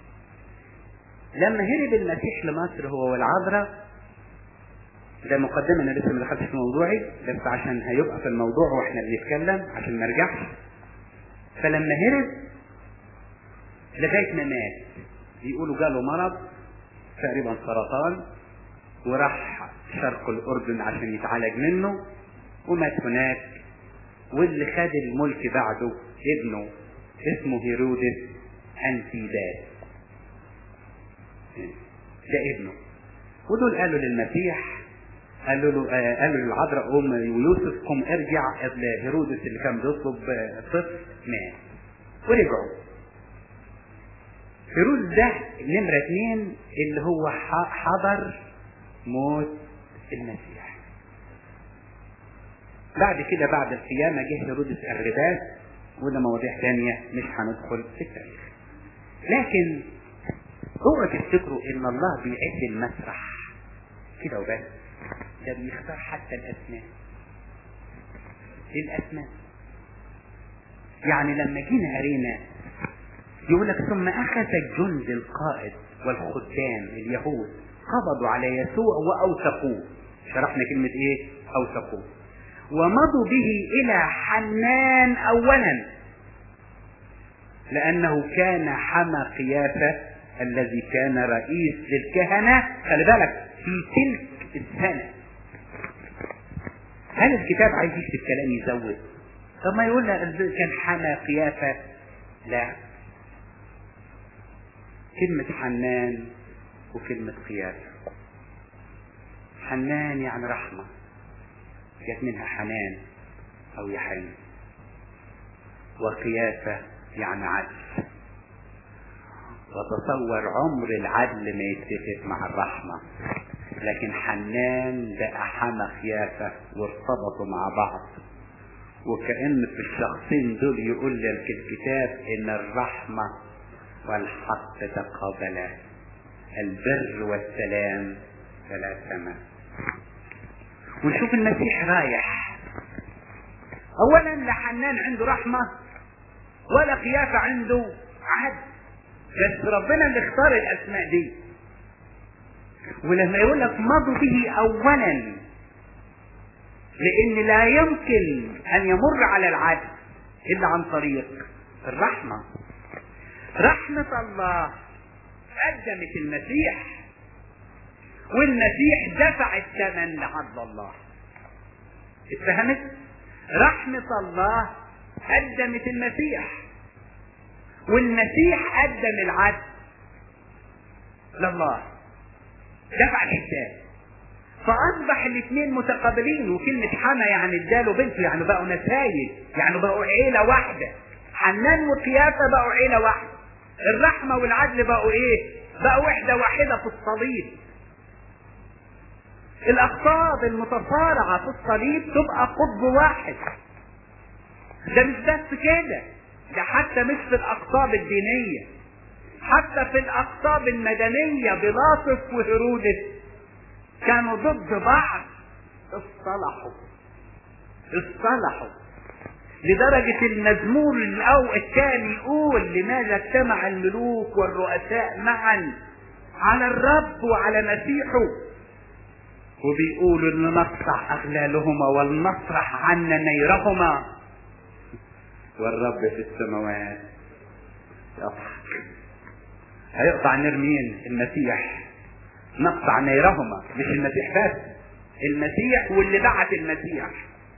لما هرب المسيح لمصر هو والعذراء ده مقدمه انا لسه ما دخلتش في موضوعي بس عشان هيبقى في الموضوع واحنا بنتكلم عشان ما ارجعش فلما هرب لغايه ما مات بيقولوا جاله مرض تقريبا سرطان وراح شرق الاردن عشان يتعالج منه ومات هناك واللي خد الملك بعده ابنه اسمه هيرودس انتيباس ده ابنه ودول قالوا للمسيح قالوا له آه قالوا للعذراء ام ويوسف قم ارجع قبل هيرودس اللي كان بيطلب طفل مات ورجعوا هيرودس ده نمرة اثنين اللي هو حضر موت المسيح بعد كده بعد القيامة جه هيرودس الرباس وده مواضيع تانية مش هندخل في التاريخ لكن اوعوا تفتكروا ان الله بيعد المسرح كده وبس ده بيختار حتى الاسماء الاسماء يعني لما جينا قرينا يقول لك ثم اخذ الجند القائد والخدام اليهود قبضوا على يسوع واوثقوه شرحنا كلمة ايه اوثقوه ومضوا به الى حنان اولا لانه كان حمى قيافة الذي كان رئيس للكهنة خلي بالك في تلك السنة هل الكتاب عايز يكتب كلام يزود طب ما يقول كان حمى قيافة لا كلمة حنان وكلمة قيافة حنان يعني رحمة جت منها حنان أو يحن وقيافة يعني عدل وتصور عمر العدل ما يتفق مع الرحمة لكن حنان بقى حمى خيافة وارتبطوا مع بعض وكأن في الشخصين دول يقول لك الكتاب ان الرحمة والحق تقابلا البر والسلام تلاسما ونشوف المسيح رايح اولا لا حنان عنده رحمة ولا قيافة عنده عدل بس ربنا اللي اختار الاسماء دي ولما يقول لك مضوا به اولا لان لا يمكن ان يمر على العدل الا عن طريق الرحمة رحمة الله قدمت المسيح والمسيح دفع الثمن لعدل الله اتفهمت رحمة الله قدمت المسيح والمسيح قدم العدل لله دفع الحساب فاصبح الاثنين متقابلين وكلمة حما يعني اداله بنته يعني بقوا نسايد يعني بقوا عيلة واحدة حنان وقيافة بقوا عيلة واحدة الرحمة والعدل بقوا ايه بقوا وحدة واحدة في الصليب الاقطاب المتصارعة في الصليب تبقى قطب واحد ده مش بس كده ده حتى مش في الاقطاب الدينية حتى في الاقطاب المدنية بلاطس وهرودس كانوا ضد بعض اصطلحوا اصطلحوا لدرجة المزمور الأول الثاني يقول لماذا اجتمع الملوك والرؤساء معا على الرب وعلى مسيحه وبيقولوا ان نقطع اغلالهما ولنطرح عنا نيرهما والرب في السماوات يضحك هيقطع نير مين المسيح نقطع نيرهما مش المسيح بس المسيح واللي بعت المسيح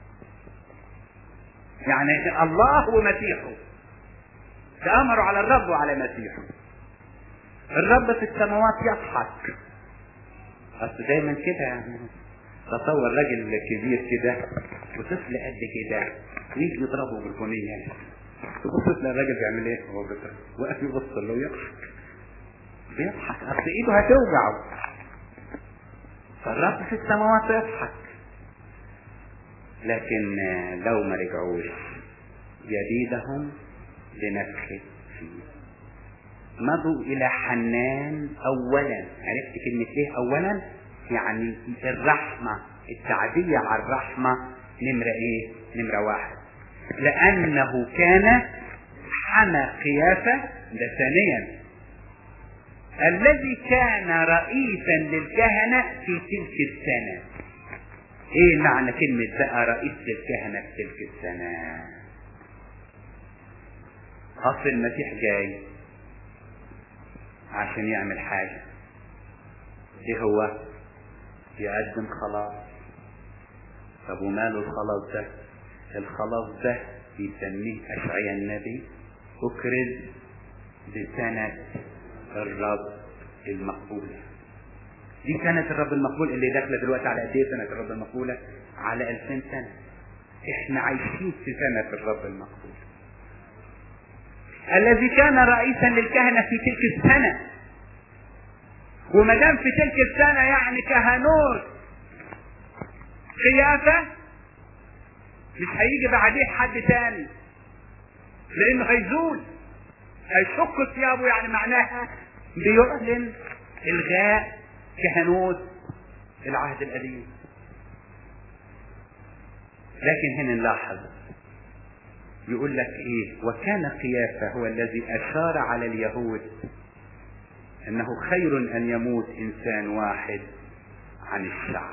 يعني الله ومسيحه تأمروا على الرب وعلى مسيحه الرب في السماوات يضحك اصل دايما كده يعني تصور راجل كبير كده وطفل قد كده ويجي يضربه بالبنيه تبص تلاقي الراجل بيعمل ايه هو بيضرب واقف يبص له ويضحك بيضحك اصل ايده هتوجعه فالرب في السماوات يضحك لكن لو ما رجعوش يبيدهم بنفخ فيه مضوا الى حنان اولا عرفت كلمة ايه اولا يعني الرحمة التعدية على الرحمة نمرة ايه نمرة واحد لانه كان حمى قيافة ده ثانيا الذي كان رئيسا للكهنة في تلك السنة ايه معنى كلمة بقى رئيس للكهنة في تلك السنة اصل المسيح جاي عشان يعمل حاجة ايه هو يقدم خلاص طب وماله الخلاص ده الخلاص ده يسميه اشعيا النبي اكرز بسنة الرب المقبولة دي سنة الرب المقبول اللي داخلة دلوقتي على قد ايه سنة الرب المقبولة على 2000 سنة احنا عايشين في سنة الرب المقبول الذي كان رئيسا للكهنة في تلك السنة وما دام في تلك السنة يعني كهنوت خيافة مش هيجي بعديه حد تاني لانه هيزول هيشق ثيابه يعني معناها بيعلن الغاء كهنوت العهد القديم لكن هنا نلاحظ يقول لك ايه وكان قيافة هو الذي اشار على اليهود انه خير ان يموت انسان واحد عن الشعب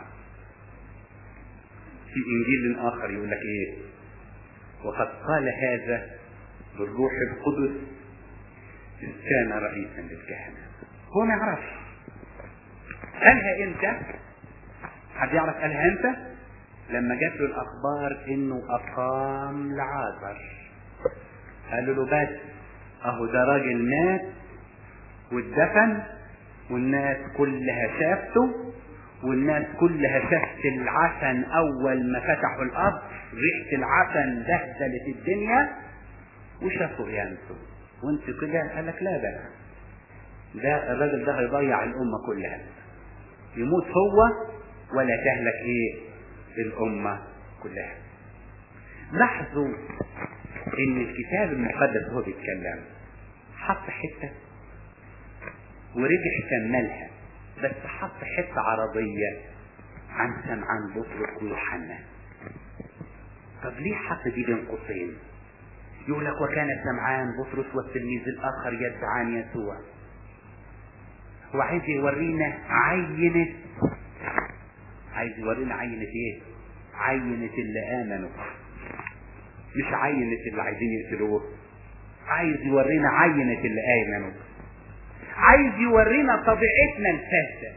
في انجيل اخر يقول لك ايه وقد قال هذا بالروح القدس كان رئيسا للكهنه هو ما يعرفش قالها امتى حد يعرف قالها امتى لما جات له الاخبار انه اقام لعازر قالوا له بس اهو ده راجل مات واتدفن والناس كلها شافته والناس كلها شافت العفن اول ما فتحوا الارض ريحه العفن بهدلت الدنيا وشافوا قيامته وانت كده قال لك لا بقى ده الراجل ده هيضيع الامه كلها يموت هو ولا تهلك ايه الامه كلها لاحظوا ان الكتاب المقدس هو بيتكلم حط حته ورجع كملها بس حط حته عربيه عن سمعان بطرس ويوحنا طب ليه حط دي بين قوسين يقول لك وكان سمعان بطرس والتلميذ الاخر يدعان يسوع هو عايز يورينا عينة عايز يورينا عينة ايه عينة اللي امنوا مش عينة اللي عايزين يقتلوه عايز يورينا عينة اللي امنوا عايز يورينا طبيعتنا الفاسدة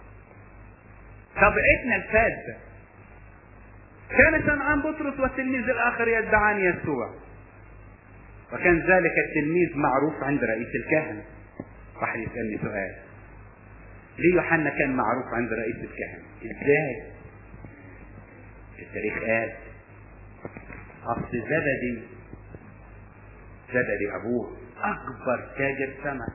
طبيعتنا الفاسدة كان سمعان بطرس والتلميذ الاخر يدعان يسوع وكان ذلك التلميذ معروف عند رئيس الكهنة واحد يسألني سؤال ليه يوحنا كان معروف عند رئيس الكهنة ازاي التاريخ قال اصل زبدي زبدي ابوه اكبر تاجر سمك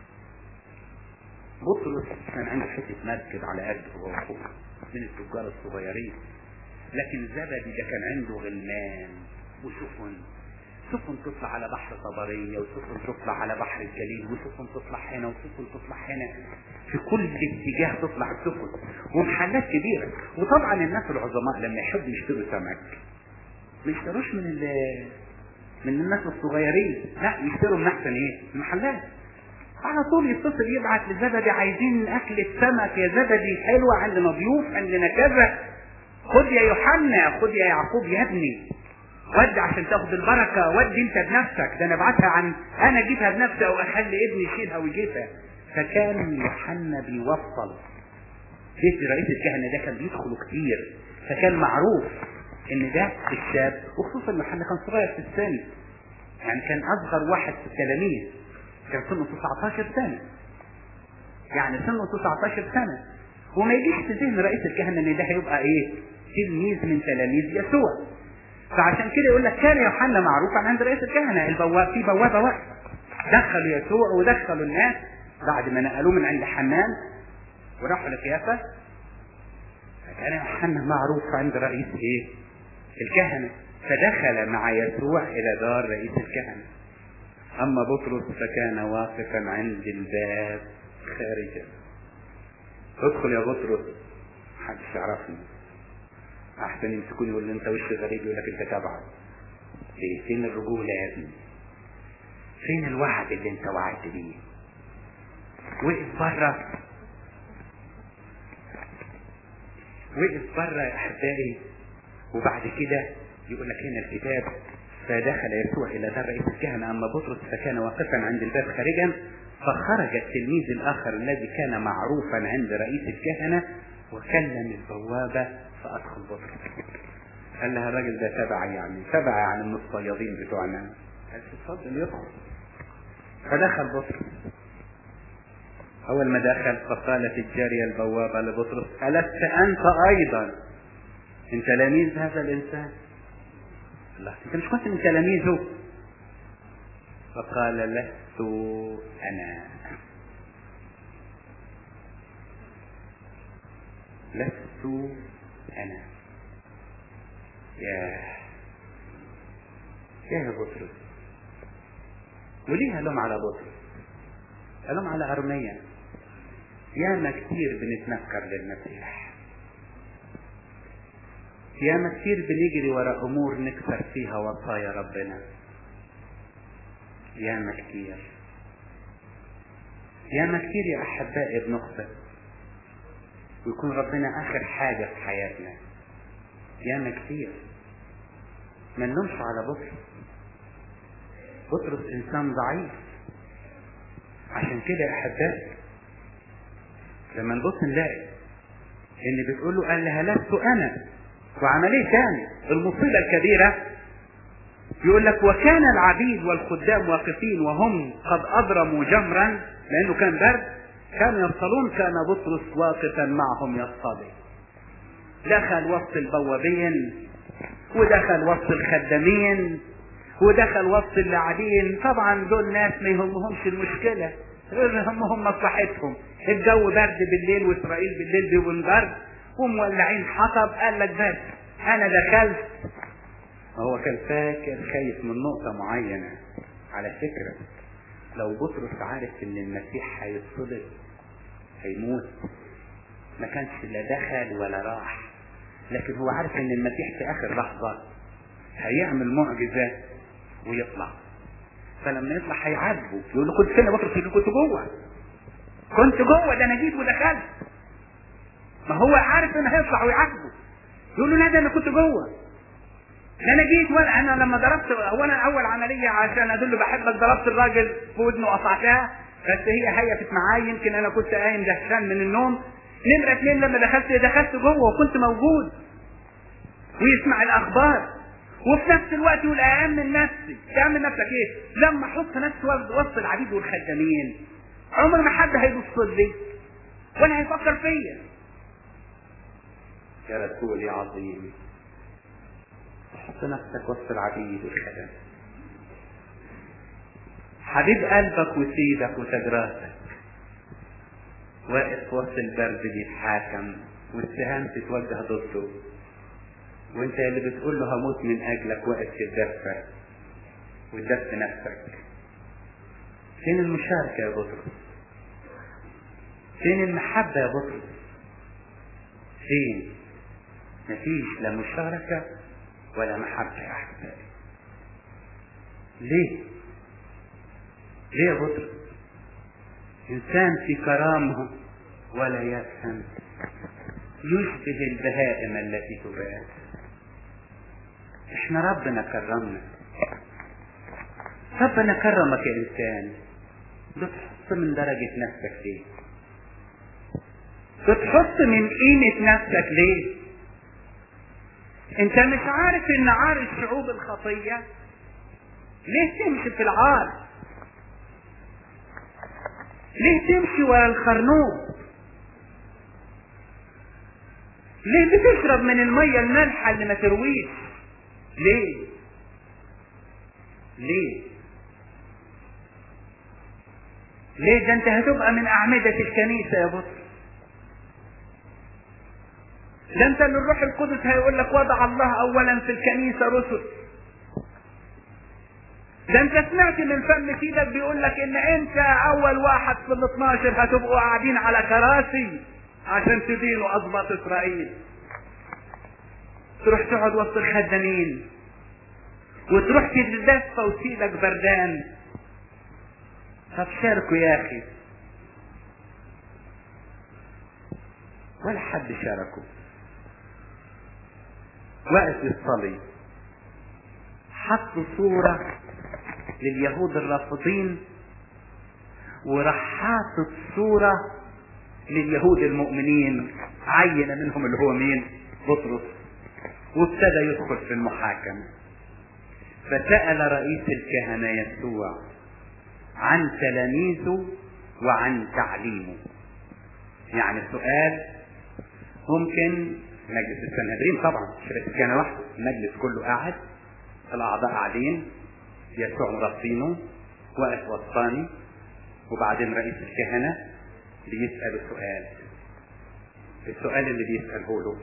بطرس كان عنده حته مركب على قده هو واخوه من التجار الصغيرين لكن زبدي ده كان عنده غلمان وسفن سفن تطلع على بحر طبرية وسفن تطلع على بحر الجليل وسفن تطلع هنا وسفن تطلع هنا في كل اتجاه تطلع السفن ومحلات كبيرة وطبعا الناس العظماء لما يحبوا يشتروا سمك ما يشتروش من ال من الناس الصغيرين لا يشتروا من احسن ايه المحلات على طول يتصل يبعت لزبدي عايزين اكلة سمك يا زبدي حلوة عندنا ضيوف عندنا كذا خد يا يوحنا خد يا يعقوب يا ابني ودي عشان تاخد البركة ودي انت بنفسك ده انا ابعتها عن انا اجيبها بنفسي او اخلي ابني يشيلها ويجيبها فكان يوحنا بيوصل بيت رئيس الكهنة ده كان بيدخلوا كتير فكان معروف ان ده الشاب وخصوصا يوحنا كان صغير في السن يعني كان اصغر واحد في التلاميذ كان سنه 19 سنة يعني سنه 19 سنة وما يجيش في ذهن رئيس الكهنة ان ده هيبقى ايه تلميذ من تلاميذ يسوع فعشان كده يقول لك كان يوحنا معروفا عند رئيس الكهنة البواب في بوابة واحدة دخلوا يسوع ودخلوا الناس بعد ما نقلوه من عند حنان وراحوا لكيافة فكان يوحنا معروف عند رئيس ايه الكهنة فدخل مع يسوع الى دار رئيس الكهنة اما بطرس فكان واقفا عند الباب خارجا ادخل يا بطرس محدش يعرفني احسن يمسكوني يقول لي انت وش غريب يقول لك انت تبعه ليه فين الرجوله يا ابني فين الوعد اللي انت وعدت بيه وقف بره وقف بره يا احبائي وبعد كده يقول لك هنا الكتاب فدخل يسوع الى دار رئيس الكهنه اما بطرس فكان واقفا عند الباب خارجا فخرج التلميذ الاخر الذي كان معروفا عند رئيس الكهنه وكلم البوابه فادخل بطرس قال لها الراجل ده تبع يعني تبع يعني من الصيادين بتوعنا قالت اتفضل يدخل فدخل بطرس اول ما دخل فقالت الجاريه البوابه لبطرس الست انت ايضا من تلاميذ هذا الانسان الله انت مش كنت من تلاميذه فقال لست انا لست انا يا يا بطرس وليه لوم على بطرس لوم على ارميا ياما كتير بنتنكر للمسيح ياما كتير بنجري ورا امور نكسر فيها وصايا ربنا ياما كتير ياما كتير يا احبائي بنخطئ ويكون ربنا اخر حاجة في حياتنا ياما كتير ما نلومش على بطرس بطرس انسان ضعيف عشان كده يا احبائي لما نبص نلاقي ان بتقول له قال لها لست انا وعمليه تاني المصيبه الكبيره يقول لك وكان العبيد والخدام واقفين وهم قد اضرموا جمرا لانه كان برد كانوا يصطلون كان بطرس واقفا معهم يصطلي دخل وسط البوابين ودخل وسط الخدامين ودخل وسط اللي قاعدين طبعا دول ناس ما يهمهمش المشكله غير همهم مصلحتهم الجو برد بالليل واسرائيل بالليل بيقول برد ومولعين حطب قال لك بس انا دخلت هو كان فاكر خايف من نقطه معينه على فكره لو بطرس عارف ان المسيح هيتصلب هيموت ما كانش لا دخل ولا راح لكن هو عارف ان المسيح في اخر لحظه هيعمل معجزه ويطلع فلما يطلع هيعاتبه يقول له كنت فين يا بطرس يقول له كنت جوه كنت جوه ده انا جيت ودخلت ما هو عارف انه هيطلع ويعاتبه يقول له لا ده انا كنت جوه ده انا جيت وانا انا لما ضربت اولا اول عمليه عشان ادل بحبك ضربت الراجل في ودنه وقطعتها بس هي هيفت معايا يمكن انا كنت قايم دهشان من النوم نمرة اثنين لما دخلت دخلت جوه وكنت موجود ويسمع الاخبار وفي نفس الوقت يقول أأمن نفسي تأمن نفسك ايه لما احط نفسي وسط العبيد والخدامين عمر ما حد هيبص لي ولا هيفكر فيا يا رسول يا عظيم حط نفسك وسط العبيد والخدم حبيب قلبك وسيدك وتجراتك واقف وسط البرد بيتحاكم والسهام تتوجه ضده وانت اللي بتقول له هموت من اجلك واقف تتدفى وتدفي نفسك فين المشاركة يا بطرس فين المحبة يا بطرس فين مفيش لا مشاركة ولا محبة يا أحبائي ليه ليه يا بطرس إنسان في كرامه ولا يفهم يشبه البهائم التي تبات احنا ربنا كرمنا ربنا كرمك يا انسان بتحط من درجة نفسك ليه بتحط من قيمة نفسك ليه انت مش عارف ان عار الشعوب الخطية ليه تمشي في العار ليه تمشي ورا الخرنوب ليه بتشرب من المية المالحة اللي ما ترويش ليه ليه ليه ده انت هتبقى من اعمدة الكنيسة يا بطل ده انت اللي الروح القدس هيقول لك وضع الله اولا في الكنيسة رسل ده انت سمعت من فم سيدك بيقول لك ان انت اول واحد في ال 12 هتبقوا قاعدين على كراسي عشان تدينوا اسباط اسرائيل تروح تقعد وسط الخدامين وتروح تتدفى وسيدك بردان طب شاركوا يا اخي ولا حد شاركه واقف يصلي حط صورة لليهود الرافضين وراح حاطط صورة لليهود المؤمنين عين منهم اللي هو مين بطرس وابتدى يدخل في المحاكمة فسأل رئيس الكهنة يسوع عن تلاميذه وعن تعليمه يعني سؤال ممكن مجلس السنهدرين طبعا مش رئيس الكهنة وحده المجلس كله قاعد الأعضاء قاعدين يسوع مرصينه واقف وسطاني وبعدين رئيس الكهنة بيسأل سؤال السؤال اللي بيسأله له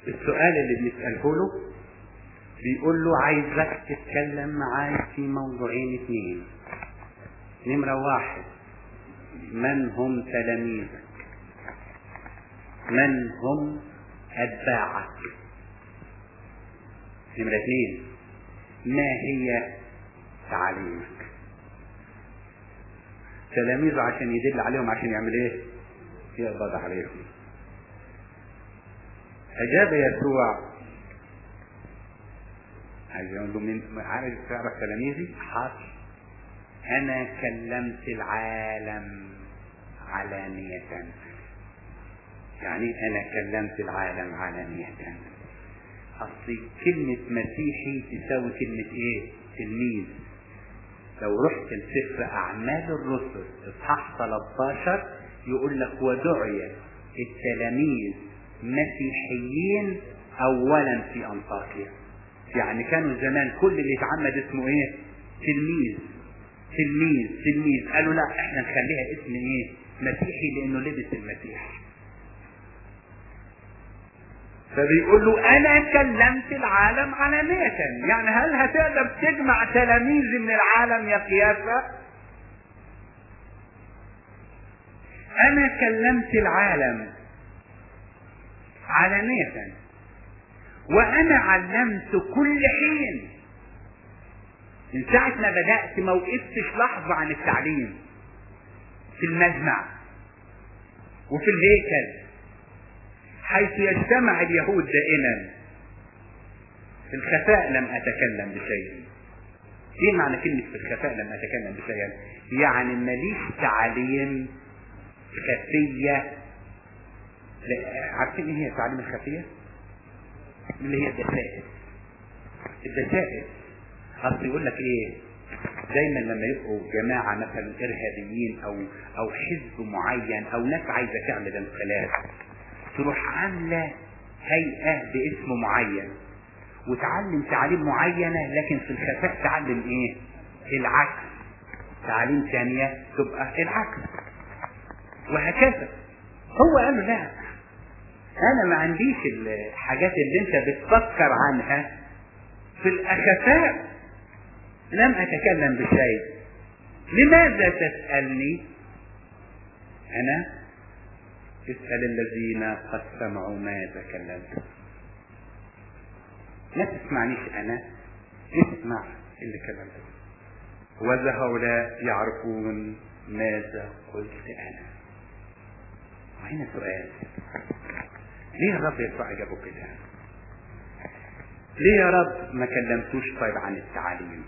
السؤال اللي بيسأله له بيقول له عايزك تتكلم معاي في موضوعين اثنين نمرة واحد من هم تلاميذك من هم أتباعك نمرة اثنين ما هي تعاليمك تلاميذه عشان يدل عليهم عشان يعمل ايه يقبض عليهم أجاب يسوع عايز يقول له من عارف تعرف تلاميذي؟ حاضر أنا كلمت العالم علانية يعني أنا كلمت العالم علانية أصل كلمة مسيحي تساوي كلمة إيه؟ تلميذ لو رحت لسفر أعمال الرسل إصحاح 13 يقول لك ودعي التلاميذ مسيحيين أولا في أنطاكيا يعني كانوا زمان كل اللي اتعمد اسمه ايه تلميذ تلميذ تلميذ قالوا لا احنا نخليها اسم ايه مسيحي لانه لبس المسيح فبيقول له انا كلمت العالم علانية يعني هل هتقدر تجمع تلاميذ من العالم يا قيافة انا كلمت العالم علانية وانا علمت كل حين من ساعة ما بدأت ما وقفتش لحظة عن التعليم في المجمع وفي الهيكل حيث يجتمع اليهود دائما في الخفاء لم أتكلم بشيء ايه معنى كلمة في الخفاء لم أتكلم بشيء يعني ماليش تعليم خفية عارفين ايه هي التعليم الخفية؟ اللي هي الدسائس الدسائس اصل يقول لك ايه دايما لما يبقوا جماعة مثلا ارهابيين او او حزب معين او ناس عايزة تعمل انقلاب تروح عاملة هيئة باسم معين وتعلم تعاليم معينة لكن في الخفاء تعلم ايه العكس تعاليم ثانية تبقى العكس وهكذا هو قال لا انا ما عنديش الحاجات اللي انت بتفكر عنها في الاخفاء لم اتكلم بشيء لماذا تسألني انا اسأل الذين قد سمعوا ما تكلمت لا تسمعنيش انا اسمع اللي كلمته وذا هؤلاء يعرفون ماذا قلت انا وهنا سؤال ليه الرب يسوع جابه كده ليه يا رب ما كلمتوش طيب عن التعاليم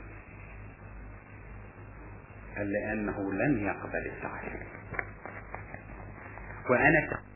قال لانه لن يقبل التعاليم وانا